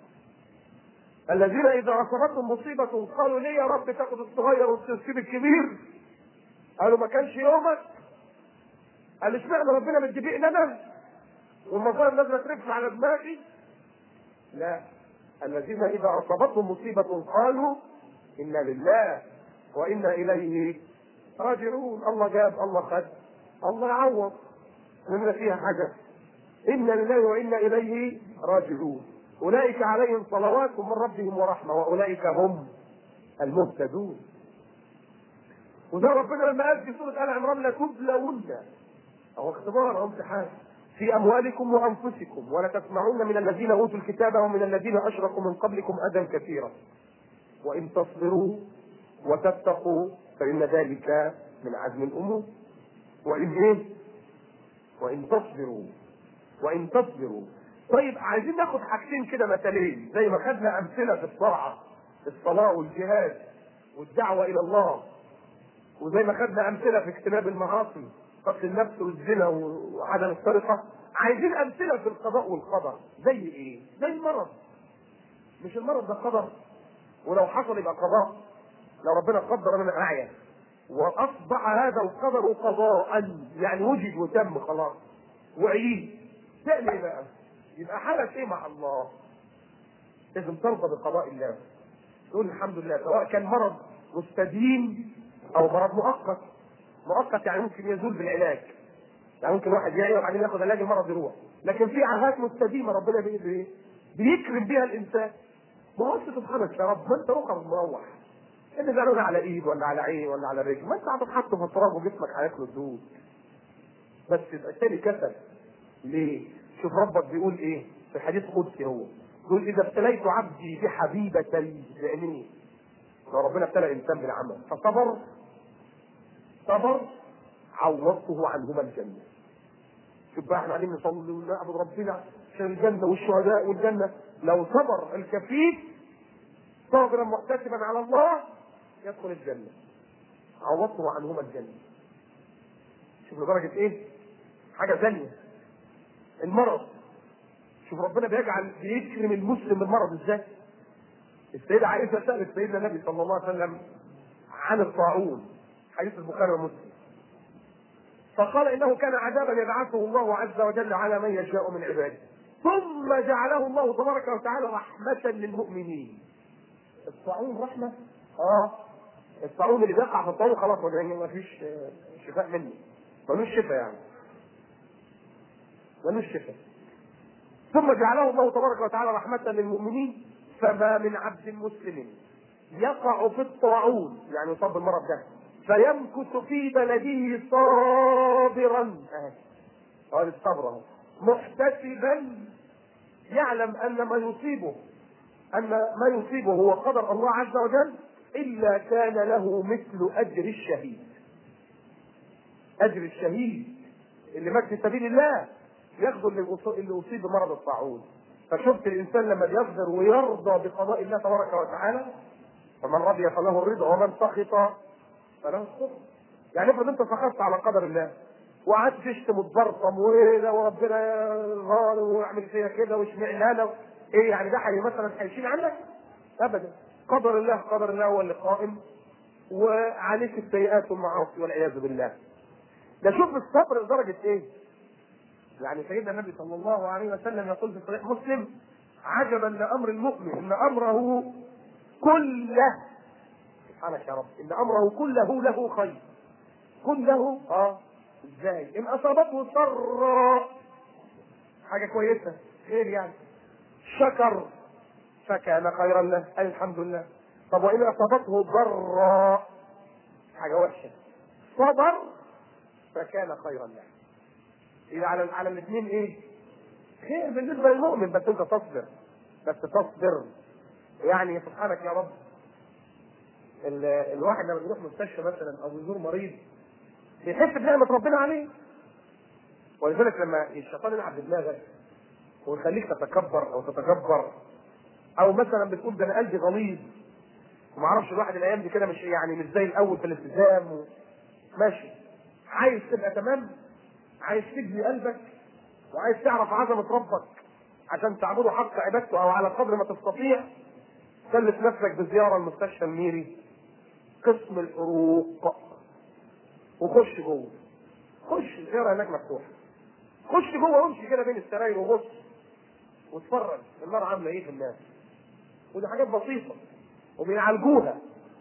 الذين اذا اصابتهم مصيبه قالوا ليه يا رب تاخد الصغير وتسيب الكبير قالوا ما كانش يومك قال اشمعنى ربنا مدبقني انا والمصائب نازله ترف على دماغي لا الذين اذا اصابتهم مصيبه قالوا انا لله وانا اليه راجعون الله جاب الله خد الله يعوض لنا فيها حاجه انا لله وانا اليه راجعون اولئك عليهم صلوات من ربهم ورحمه واولئك هم المهتدون وده ربنا لما قال في سوره ال عمران لتبلون او اختبار او امتحان في اموالكم وانفسكم ولتسمعون من الذين اوتوا الكتاب ومن الذين اشركوا من قبلكم اذى كثيرا وان تصبروا وتتقوا فان ذلك من عزم الامور وان ايه وان تصبروا وان تصبروا طيب عايزين ناخد حاجتين كده مثالين زي ما خدنا امثله في الصرعه الصلاه والجهاد والدعوه الى الله وزي ما خدنا امثله في اجتناب المعاصي قتل النفس والزنا وعدم السرقه عايزين امثله في القضاء والقدر زي ايه؟ زي المرض مش المرض ده قدر ولو حصل يبقى قضاء لو ربنا قدر انا اعيا واصبح هذا القدر قضاء يعني وجد وتم خلاص وعيد تعمل ايه بقى؟ يبقى حالك ايه مع الله؟ لازم ترضى بقضاء الله تقول الحمد لله سواء كان مرض مستديم او مرض مؤقت مؤقت يعني ممكن يزول بالعلاج يعني ممكن واحد يعيا وبعدين ياخد علاج المرض يروح لكن في عاهات مستديمه ربنا بايده ايه؟ بيكرم بيها الانسان ما هو سبحانك يا رب ما انت روحك مروح اللي زعلان على ايد ولا على عين ولا على رجل ما انت هتتحط في التراب وجسمك هياكل الدود بس يبقى التاني كسل ليه؟ شوف ربك بيقول ايه؟ في الحديث القدسي هو يقول اذا ابتليت عبدي بحبيبه لعينيه لو ربنا ابتلى الانسان بالعمل فصبر صبر عوضته عنهما الجنه شوف بقى احنا قاعدين نصلي ونعبد ربنا عشان الجنه والشهداء والجنه لو صبر الكفيف صابرا محتسبا على الله يدخل الجنه عوضته عنهما الجنه شوف لدرجه ايه حاجه ثانيه المرض شوف ربنا بيجعل بيكرم المسلم بالمرض ازاي السيدة عائشة سألت سيدنا النبي صلى الله عليه وسلم عن الطاعون حديث البخاري ومسلم فقال انه كان عذابا يبعثه الله عز وجل على من يشاء من عباده ثم جعله الله تبارك وتعالى رحمة للمؤمنين الطاعون رحمة اه الطاعون اللي بيقع في الطاعون خلاص ما فيش شفاء منه ملوش شفاء يعني ملوش شفاء ثم جعله الله تبارك وتعالى رحمة للمؤمنين فما من عبد مسلم يقع في الطاعون يعني يصاب بالمرض ده فيمكث في بلده صابرا هذا الصبر اهو محتسبا يعلم ان ما يصيبه ان ما يصيبه هو قدر الله عز وجل الا كان له مثل اجر الشهيد اجر الشهيد اللي مات في سبيل الله ياخذ اللي اصيب بمرض الطاعون فشفت الانسان لما بيصبر ويرضى بقضاء الله تبارك وتعالى فمن رضي فله الرضا ومن سخط فله السخط يعني افرض انت سخطت على قدر الله وقعدت تشتم وتبرطم وايه وربنا ظالم ويعمل فيها كده واشمعنى انا ايه يعني ده حي مثلا هيشيل عنك؟ ابدا قدر الله قدر الله هو اللي قائم وعليك السيئات والمعاصي والعياذ بالله ده شوف الصبر لدرجه ايه؟ يعني سيدنا النبي صلى الله عليه وسلم يقول في صحيح مسلم عجبا لامر المؤمن ان امره كله سبحانك يا رب ان امره كله له خير كله اه ازاي ان اصابته سراء حاجه كويسه خير يعني شكر فكان خيرا له اي الحمد لله طب وان اصابته ضراء حاجه وحشه صبر فكان خيرا له إذا على على الاثنين ايه؟ خير بالنسبه للمؤمن بس انت تصبر بس تصبر يعني سبحانك يا رب الواحد لما بيروح مستشفى مثلا او يزور مريض بيحس بنعمه ربنا عليه ولذلك لما الشيطان يلعب بدماغك ويخليك تتكبر او تتجبر او مثلا بتقول ده انا قلبي غليظ وما اعرفش الواحد الايام دي كده مش يعني مش زي الاول في الالتزام و... ماشي عايز تبقى تمام عايز تجزي قلبك وعايز تعرف عظمه ربك عشان تعبده حق عبادته او على قدر ما تستطيع كلف نفسك بزياره المستشفى الميري قسم الحروق وخش جوه خش الزياره هناك مفتوحه خش جوه وامشي كده بين السراير وبص واتفرج النار عامله ايه في الناس ودي حاجات بسيطه وبيعالجوها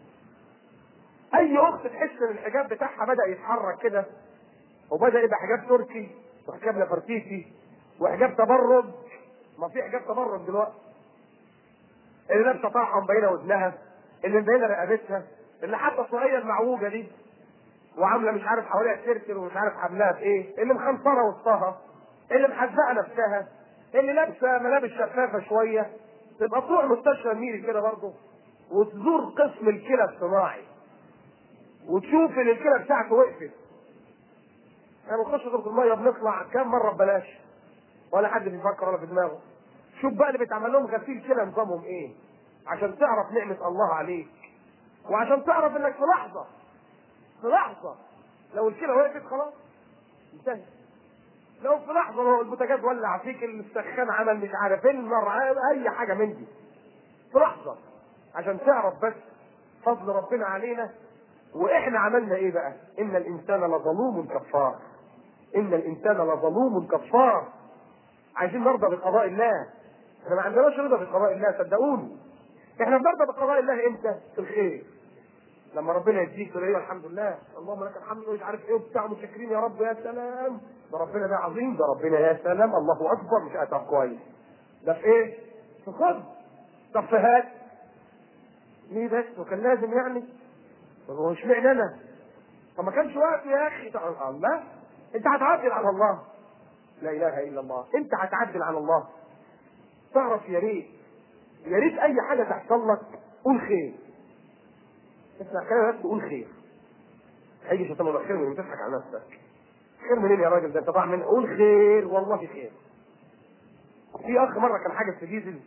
اي اخت تحس ان الحجاب بتاعها بدا يتحرك كده وبدا يبقى حجاب تركي وحجاب نفرتيتي وحجاب تبرج ما في حجاب تبرج دلوقتي اللي لابسه طرحه مبينه ودنها اللي مبينه رقبتها اللي حاطه صغير المعوجه دي وعامله مش عارف حواليها سيركل ومش عارف حملها في ايه اللي مخنصره وسطها اللي محزقه نفسها اللي لابسه ملابس شفافه شويه تبقى تروح مستشفى ميري كده برضه وتزور قسم الكلى الصناعي وتشوف ان الكلى بتاعته وقفت احنا بنخش دورة الميه بنطلع كام مره ببلاش ولا حد بيفكر ولا في دماغه شوف بقى اللي بيتعمل لهم غسيل كلى نظامهم ايه عشان تعرف نعمه الله عليك وعشان تعرف انك في لحظه في لحظه لو الكلى وقفت خلاص انتهت لو في لحظه لو البوتاجاز ولع فيك السخان عمل مش عارف ايه النار اي حاجه من دي في لحظه عشان تعرف بس فضل ربنا علينا واحنا عملنا ايه بقى ان الانسان لظلوم كفار ان الانسان لظلوم كفار عايزين نرضى بقضاء الله احنا ما عندناش رضا بقضاء الله صدقوني احنا بنرضى بقضاء الله امتى في الخير لما ربنا يديك تقول ايه الحمد لله اللهم لك الحمد ومش عارف ايه وبتاع متشكرين يا رب يا سلام ده ربنا ده عظيم ده ربنا يا سلام الله اكبر مش اتعب كويس ده في ايه؟ في خد طب في هات ليه بس وكان لازم يعني طب هو اشمعنى انا؟ طب ما كانش وقت يا اخي طب الله انت هتعدل على الله لا اله الا الله انت هتعدل على الله تعرف يا ريت يا ريت اي حاجه تحصل لك قول خير اسمع كلام بس قول خير هيجي شيطان يقول خير من تضحك على نفسك خير منين يا راجل ده انت ضاع من قول خير والله خير في اخ مره كان حاجه في ديزل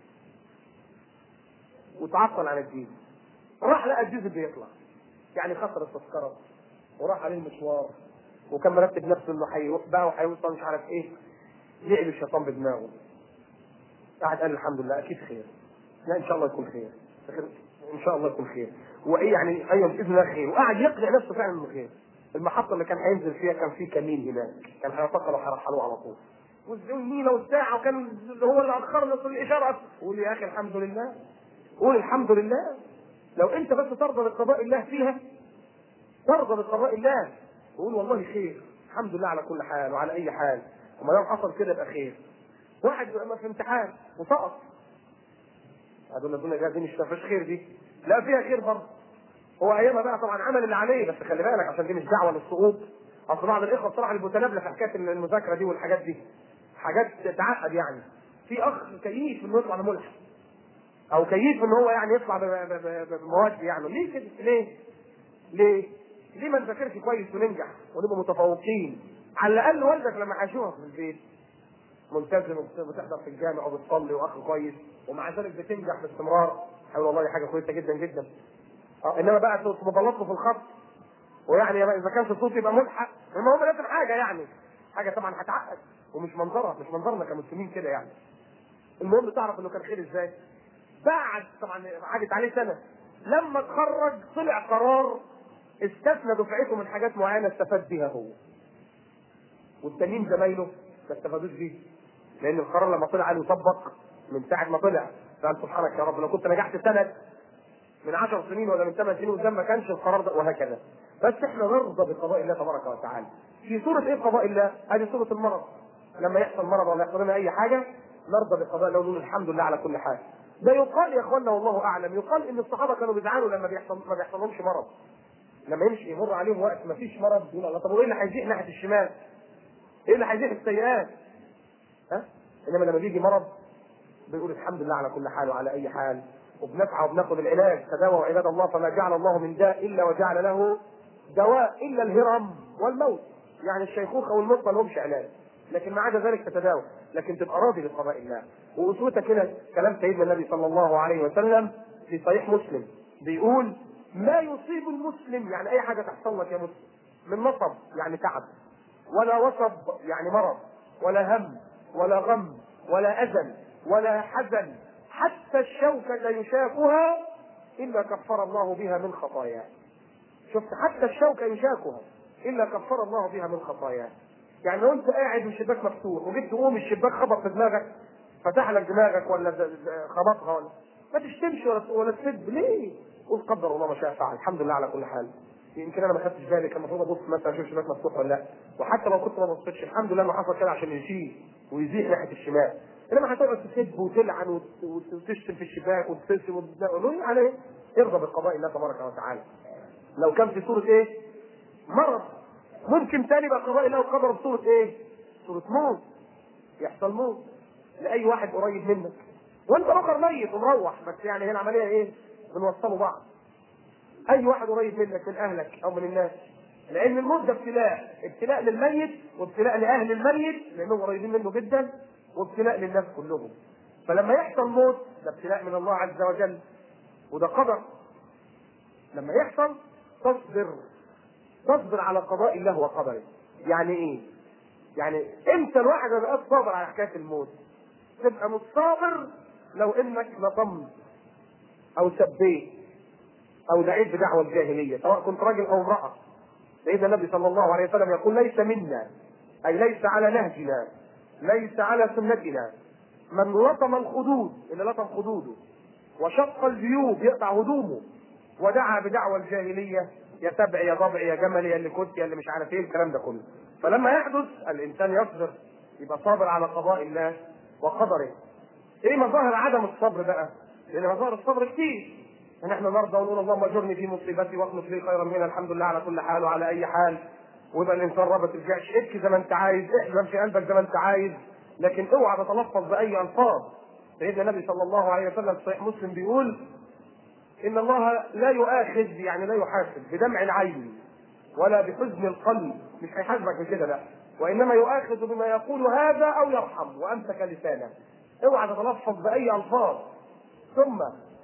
وتعطل عن الديزل راح لقى الديزل بيطلع يعني خسر التذكره وراح عليه المشوار وكان مرتب نفسه انه هيروح بقى وهيوصل مش عارف ايه لعب الشيطان بدماغه قعد قال الحمد لله اكيد خير لا ان شاء الله يكون خير ان شاء الله يكون خير وايه يعني ايوه باذن الله خير وقعد يقنع نفسه فعلا انه خير المحطه اللي كان هينزل فيها كان في كمين هناك كان هيعتقل وهيرحلوه على طول والمينا والساعه وكان هو اللي اخرنا في الاشاره قول يا اخي الحمد لله قول الحمد لله لو انت بس ترضى بقضاء الله فيها ترضى بقضاء الله وقول والله خير الحمد لله على كل حال وعلى اي حال وما دام حصل كده يبقى خير واحد بقى في امتحان وسقط هدول الدنيا دي مش فيهاش خير دي لا فيها خير برضه هو ايامها بقى طبعا عمل اللي عليه بس خلي بالك عشان دي مش دعوه للسقوط اصل بعض الاخوه بصراحه المتنابله في حكايه المذاكره دي والحاجات دي حاجات تعقد يعني في اخ كيف انه يطلع ملحد او كيف ان هو يعني يطلع ب- ب- ب- بمواد يعني ليه كده ليه؟ ليه؟ ليه ما نذاكرش كويس وننجح ونبقى متفوقين؟ على الاقل والدك لما هيشوفك في البيت ملتزم وبتحضر في الجامع وبتصلي واخ كويس ومع ذلك بتنجح باستمرار حول والله دي حاجه كويسه جدا جدا اه انما بقى تبلط له في الخط ويعني اذا كان في صوت يبقى ملحق انما هو لازم حاجه يعني حاجه طبعا هتعقد ومش منظرها مش منظرنا كمسلمين كده يعني المهم تعرف انه كان خير ازاي بعد طبعا عدت عليه سنه لما اتخرج طلع قرار استثنى دفعته من حاجات معينه استفاد بيها هو والتانيين زمايله ما استفادوش بيه لان القرار لما طلع عليه يطبق من ساعه ما طلع قال سبحانك يا رب لو كنت نجحت سنه من عشر سنين ولا من ثمان سنين قدام ما كانش القرار ده وهكذا بس احنا نرضى بقضاء الله تبارك وتعالى في سوره ايه قضاء الله؟ هذه سوره المرض لما يحصل مرض ولا يحصل لنا اي حاجه نرضى بقضاء الله ونقول الحمد لله على كل حال ده يقال يا اخوانا والله اعلم يقال ان الصحابه كانوا بيزعلوا لما بيحصل ما بيحصلهمش مرض لما يمشي يمر عليهم وقت ما فيش مرض يقول الله طب وايه اللي هيزيح ناحيه الشمال؟ ايه اللي هيزيح السيئات؟ ها؟ انما لما بيجي مرض بيقول الحمد لله على كل حال وعلى اي حال وبنسعى وبناخد العلاج تداووا عباد الله فما جعل الله من داء الا وجعل له دواء الا الهرم والموت يعني الشيخوخه والموت ما لهمش علاج لكن ما عدا ذلك تتداوى لكن تبقى راضي بقضاء الله واسوتك هنا كلام سيدنا النبي صلى الله عليه وسلم في صحيح مسلم بيقول ما يصيب المسلم يعني اي حاجه تحصل لك يا مسلم من نصب يعني تعب ولا وصب يعني مرض ولا هم ولا غم ولا اذى ولا حزن حتى الشوكة يشاكها إلا كفر الله بها من خطاياه شفت حتى الشوكة يشاكها إلا كفر الله بها من خطاياه يعني لو أنت قاعد والشباك مفتوح وجيت تقوم الشباك خبط في دماغك فتح لك دماغك ولا ز- ز- خبطها ولا ما تشتمش ولا ولا تسب ليه؟ قول قدر الله ما شاء فعل الحمد لله على كل حال يمكن انا ما خدتش بالي كان المفروض ابص مثلا اشوف الشباك مفتوح ولا لا وحتى لو كنت ما بصيتش الحمد لله انه حصل كده عشان يشيل ويزيح ناحيه الشمال انما هتقعد تسب وتلعن وت- وت- وتشتم في الشباك وتبتسم وتقول على ايه؟ ارضى بقضاء الله تبارك وتعالى. لو كان في صوره ايه؟ مرض ممكن تاني يبقى قضاء الله وقدره بصوره ايه؟ صوره موت يحصل موت لاي واحد قريب منك وانت اخر ميت ومروح بس يعني هي العمليه ايه؟ بنوصلوا بعض اي واحد قريب منك من اهلك او من الناس لان الموت ده ابتلاء ابتلاء للميت وابتلاء لاهل الميت لانهم قريبين منه جدا وابتلاء للناس كلهم فلما يحصل موت ده ابتلاء من الله عز وجل وده قدر لما يحصل تصبر تصبر على قضاء الله وقدره يعني ايه يعني امتى الواحد ما يبقاش صابر على حكايه الموت تبقى مش صابر لو انك لطمت او سبيت او دعيت بدعوى الجاهليه سواء كنت راجل او امراه سيدنا النبي صلى الله عليه وسلم يقول ليس منا اي ليس على نهجنا ليس على سنتنا من لطم الخدود اللي لطم خدوده وشق الجيوب يقطع هدومه ودعا بدعوى الجاهليه يا سبع يا ضبع يا جمل يا اللي كنت يا اللي مش عارف ايه الكلام ده كله فلما يحدث الانسان يصبر يبقى صابر على قضاء الله وقدره ايه مظاهر عدم الصبر بقى؟ لان مظاهر الصبر كتير ان احنا نرضى ونقول اللهم اجرني في مصيبتي واخلص لي خيرا منها الحمد لله على كل حال وعلى اي حال ويبقى الانسان رابط الجيش ابكي زي ما انت عايز احزن في قلبك زي ما انت عايز لكن اوعى تتلفظ باي الفاظ سيدنا النبي صلى الله عليه وسلم في صحيح مسلم بيقول ان الله لا يؤاخذ يعني لا يحاسب بدمع العين ولا بحزن القلب مش هيحاسبك بكده لا وانما يؤاخذ بما يقول هذا او يرحم وامسك لسانه اوعى تتلفظ باي الفاظ ثم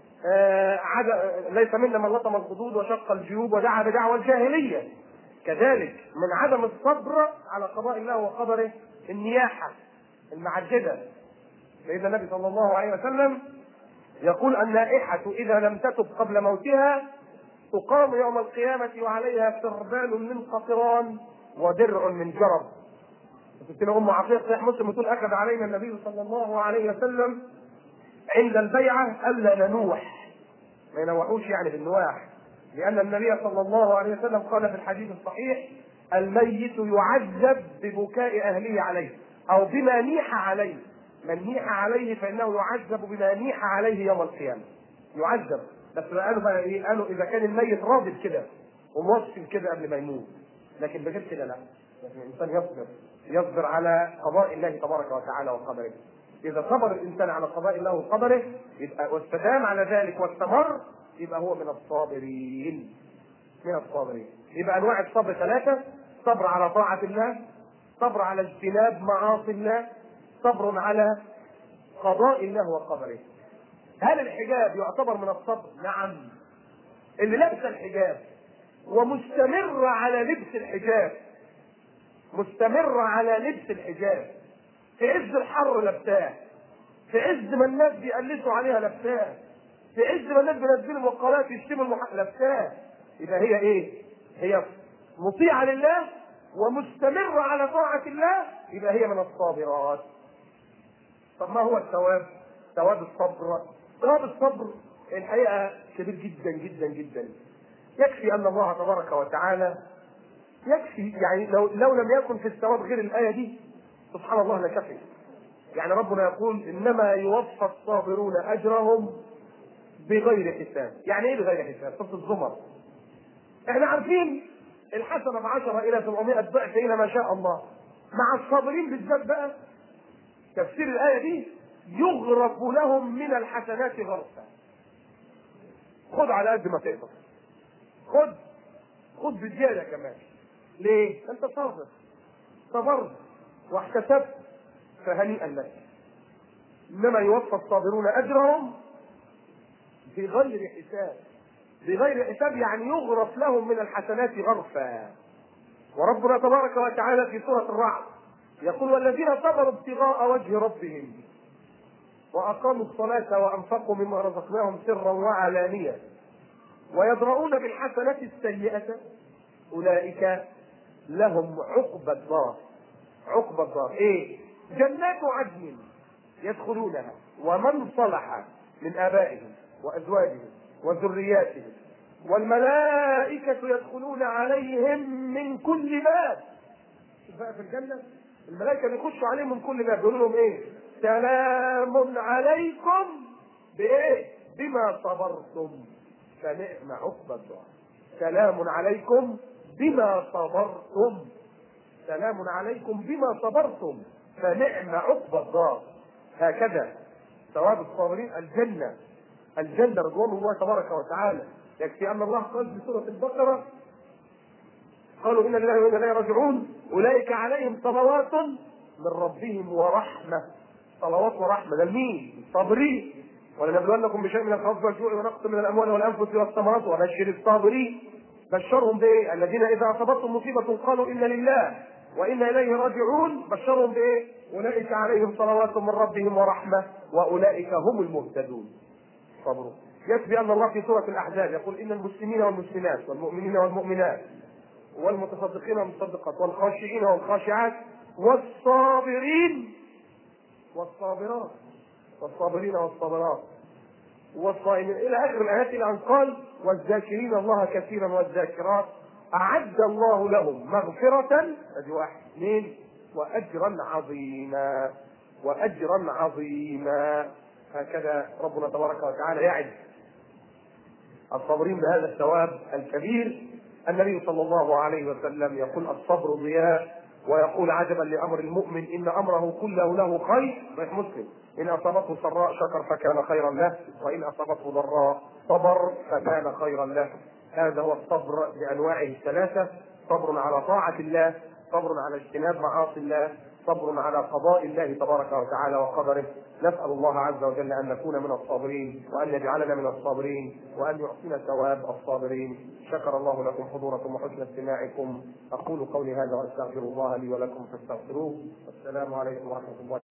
آه عد... ليس منا من لطم الخدود وشق الجيوب ودعا بدعوى الجاهليه كذلك من عدم الصبر على قضاء الله وقدره النياحه المعجده سيدنا النبي صلى الله عليه وسلم يقول النائحة إذا لم تتب قبل موتها تقام يوم القيامة وعليها سربال من قطران ودرع من جرب ستنا ام عقيق صحيح مسلم تقول اخذ علينا النبي صلى الله عليه وسلم عند البيعه الا ننوح ما ينوحوش يعني بالنواح لان النبي صلى الله عليه وسلم قال في الحديث الصحيح الميت يعذب ببكاء اهله عليه او بما نيح عليه من نيح عليه فانه يعذب بما نيح عليه يوم القيامه يعذب بس قالوا بقى ايه قالوا اذا كان الميت راضي كده وموصل كده قبل ما يموت لكن بغير كده لا لكن الانسان يصبر يصبر على قضاء الله تبارك وتعالى وقدره اذا صبر الانسان على قضاء الله وقدره يبقى واستدام على ذلك واستمر يبقى هو من الصابرين من الصابرين يبقى انواع الصبر ثلاثه صبر على طاعه الله صبر على اجتناب معاصي الله صبر على قضاء الله وقدره هل الحجاب يعتبر من الصبر؟ نعم اللي لابس الحجاب ومستمر على لبس الحجاب مستمرة على لبس الحجاب في عز الحر لبساه في عز ما الناس بيقلسوا عليها لبساه في عز ما الناس بينزلوا مقالات يشتموا المح... لبساه يبقى هي ايه؟ هي مطيعة لله ومستمرة على طاعة الله يبقى هي من الصابرات طب ما هو الثواب؟ ثواب الصبر ثواب الصبر الحقيقة كبير جدا جدا جدا يكفي أن الله تبارك وتعالى يكفي يعني لو لو لم يكن في الثواب غير الايه دي سبحان الله لكفي يعني ربنا يقول انما يوفى الصابرون اجرهم بغير حساب يعني ايه بغير حساب سوره الزمر احنا عارفين الحسنه بعشرة الى 700 ضعف الى ما شاء الله مع الصابرين بالذات بقى تفسير الايه دي يغرف لهم من الحسنات غرفا خد على قد ما تقدر خد خد بزياده كمان ليه؟ انت صابر صبرت واحتسبت فهنيئا لك انما يوفى الصابرون اجرهم بغير حساب بغير حساب يعني يغرف لهم من الحسنات غرفا وربنا تبارك وتعالى في سورة الرعد يقول والذين صبروا ابتغاء وجه ربهم وأقاموا الصلاة وأنفقوا مما رزقناهم سرا وعلانية ويدرؤون بالحسنة السيئة أولئك لهم عقبى الدار عقبى الدار ايه جنات عدن يدخلونها ومن صلح من ابائهم وازواجهم وذرياتهم والملائكة يدخلون عليهم من كل باب بقى في الجنة الملائكة بيخشوا عليهم من كل باب يقولوا لهم ايه سلام عليكم بايه بما صبرتم فنعم عقبى الدار سلام عليكم بما صبرتم سلام عليكم بما صبرتم فنعم عقبى الدار هكذا ثواب الصابرين الجنة الجنة رضوان الله تبارك وتعالى يكفي أن الله قال في سورة البقرة قالوا إن لله وإنا إليه راجعون أولئك عليهم صلوات من ربهم ورحمة صلوات ورحمة ده لمين؟ الصابرين ولنبلونكم بشيء من الخوف والجوع ونقص من الأموال والأنفس والثمرات وبشر الصابرين بشرهم بايه؟ الذين اذا اصابتهم مصيبه قالوا انا لله وانا اليه راجعون بشرهم بايه؟ اولئك عليهم صلوات من ربهم ورحمه واولئك هم المهتدون. صبروا. يكفي ان الله في سوره الاحزاب يقول ان المسلمين والمسلمات والمؤمنين والمؤمنات والمتصدقين والمتصدقات والخاشعين والخاشعات والصابرين والصابرات والصابرين والصابرات والصائمين الى اخر الايات الى ان قال والذاكرين الله كثيرا والذاكرات اعد الله لهم مغفرة ادي واحد اثنين واجرا عظيما واجرا عظيما هكذا ربنا تبارك وتعالى يعد الصابرين بهذا الثواب الكبير النبي صلى الله عليه وسلم يقول الصبر ضياء ويقول عجبا لامر المؤمن ان امره كله له خير صحيح مسلم ان اصابته سراء شكر فكان خيرا له وان اصابته ضراء صبر فكان خيرا له هذا هو الصبر بانواعه الثلاثه صبر على طاعه الله صبر على اجتناب معاصي الله صبر على قضاء الله تبارك وتعالى وقدره نسأل الله عز وجل أن نكون من الصابرين وأن يجعلنا من الصابرين وأن يعطينا ثواب الصابرين شكر الله لكم حضوركم وحسن استماعكم أقول قولي هذا وأستغفر الله لي ولكم فاستغفروه والسلام عليكم ورحمة الله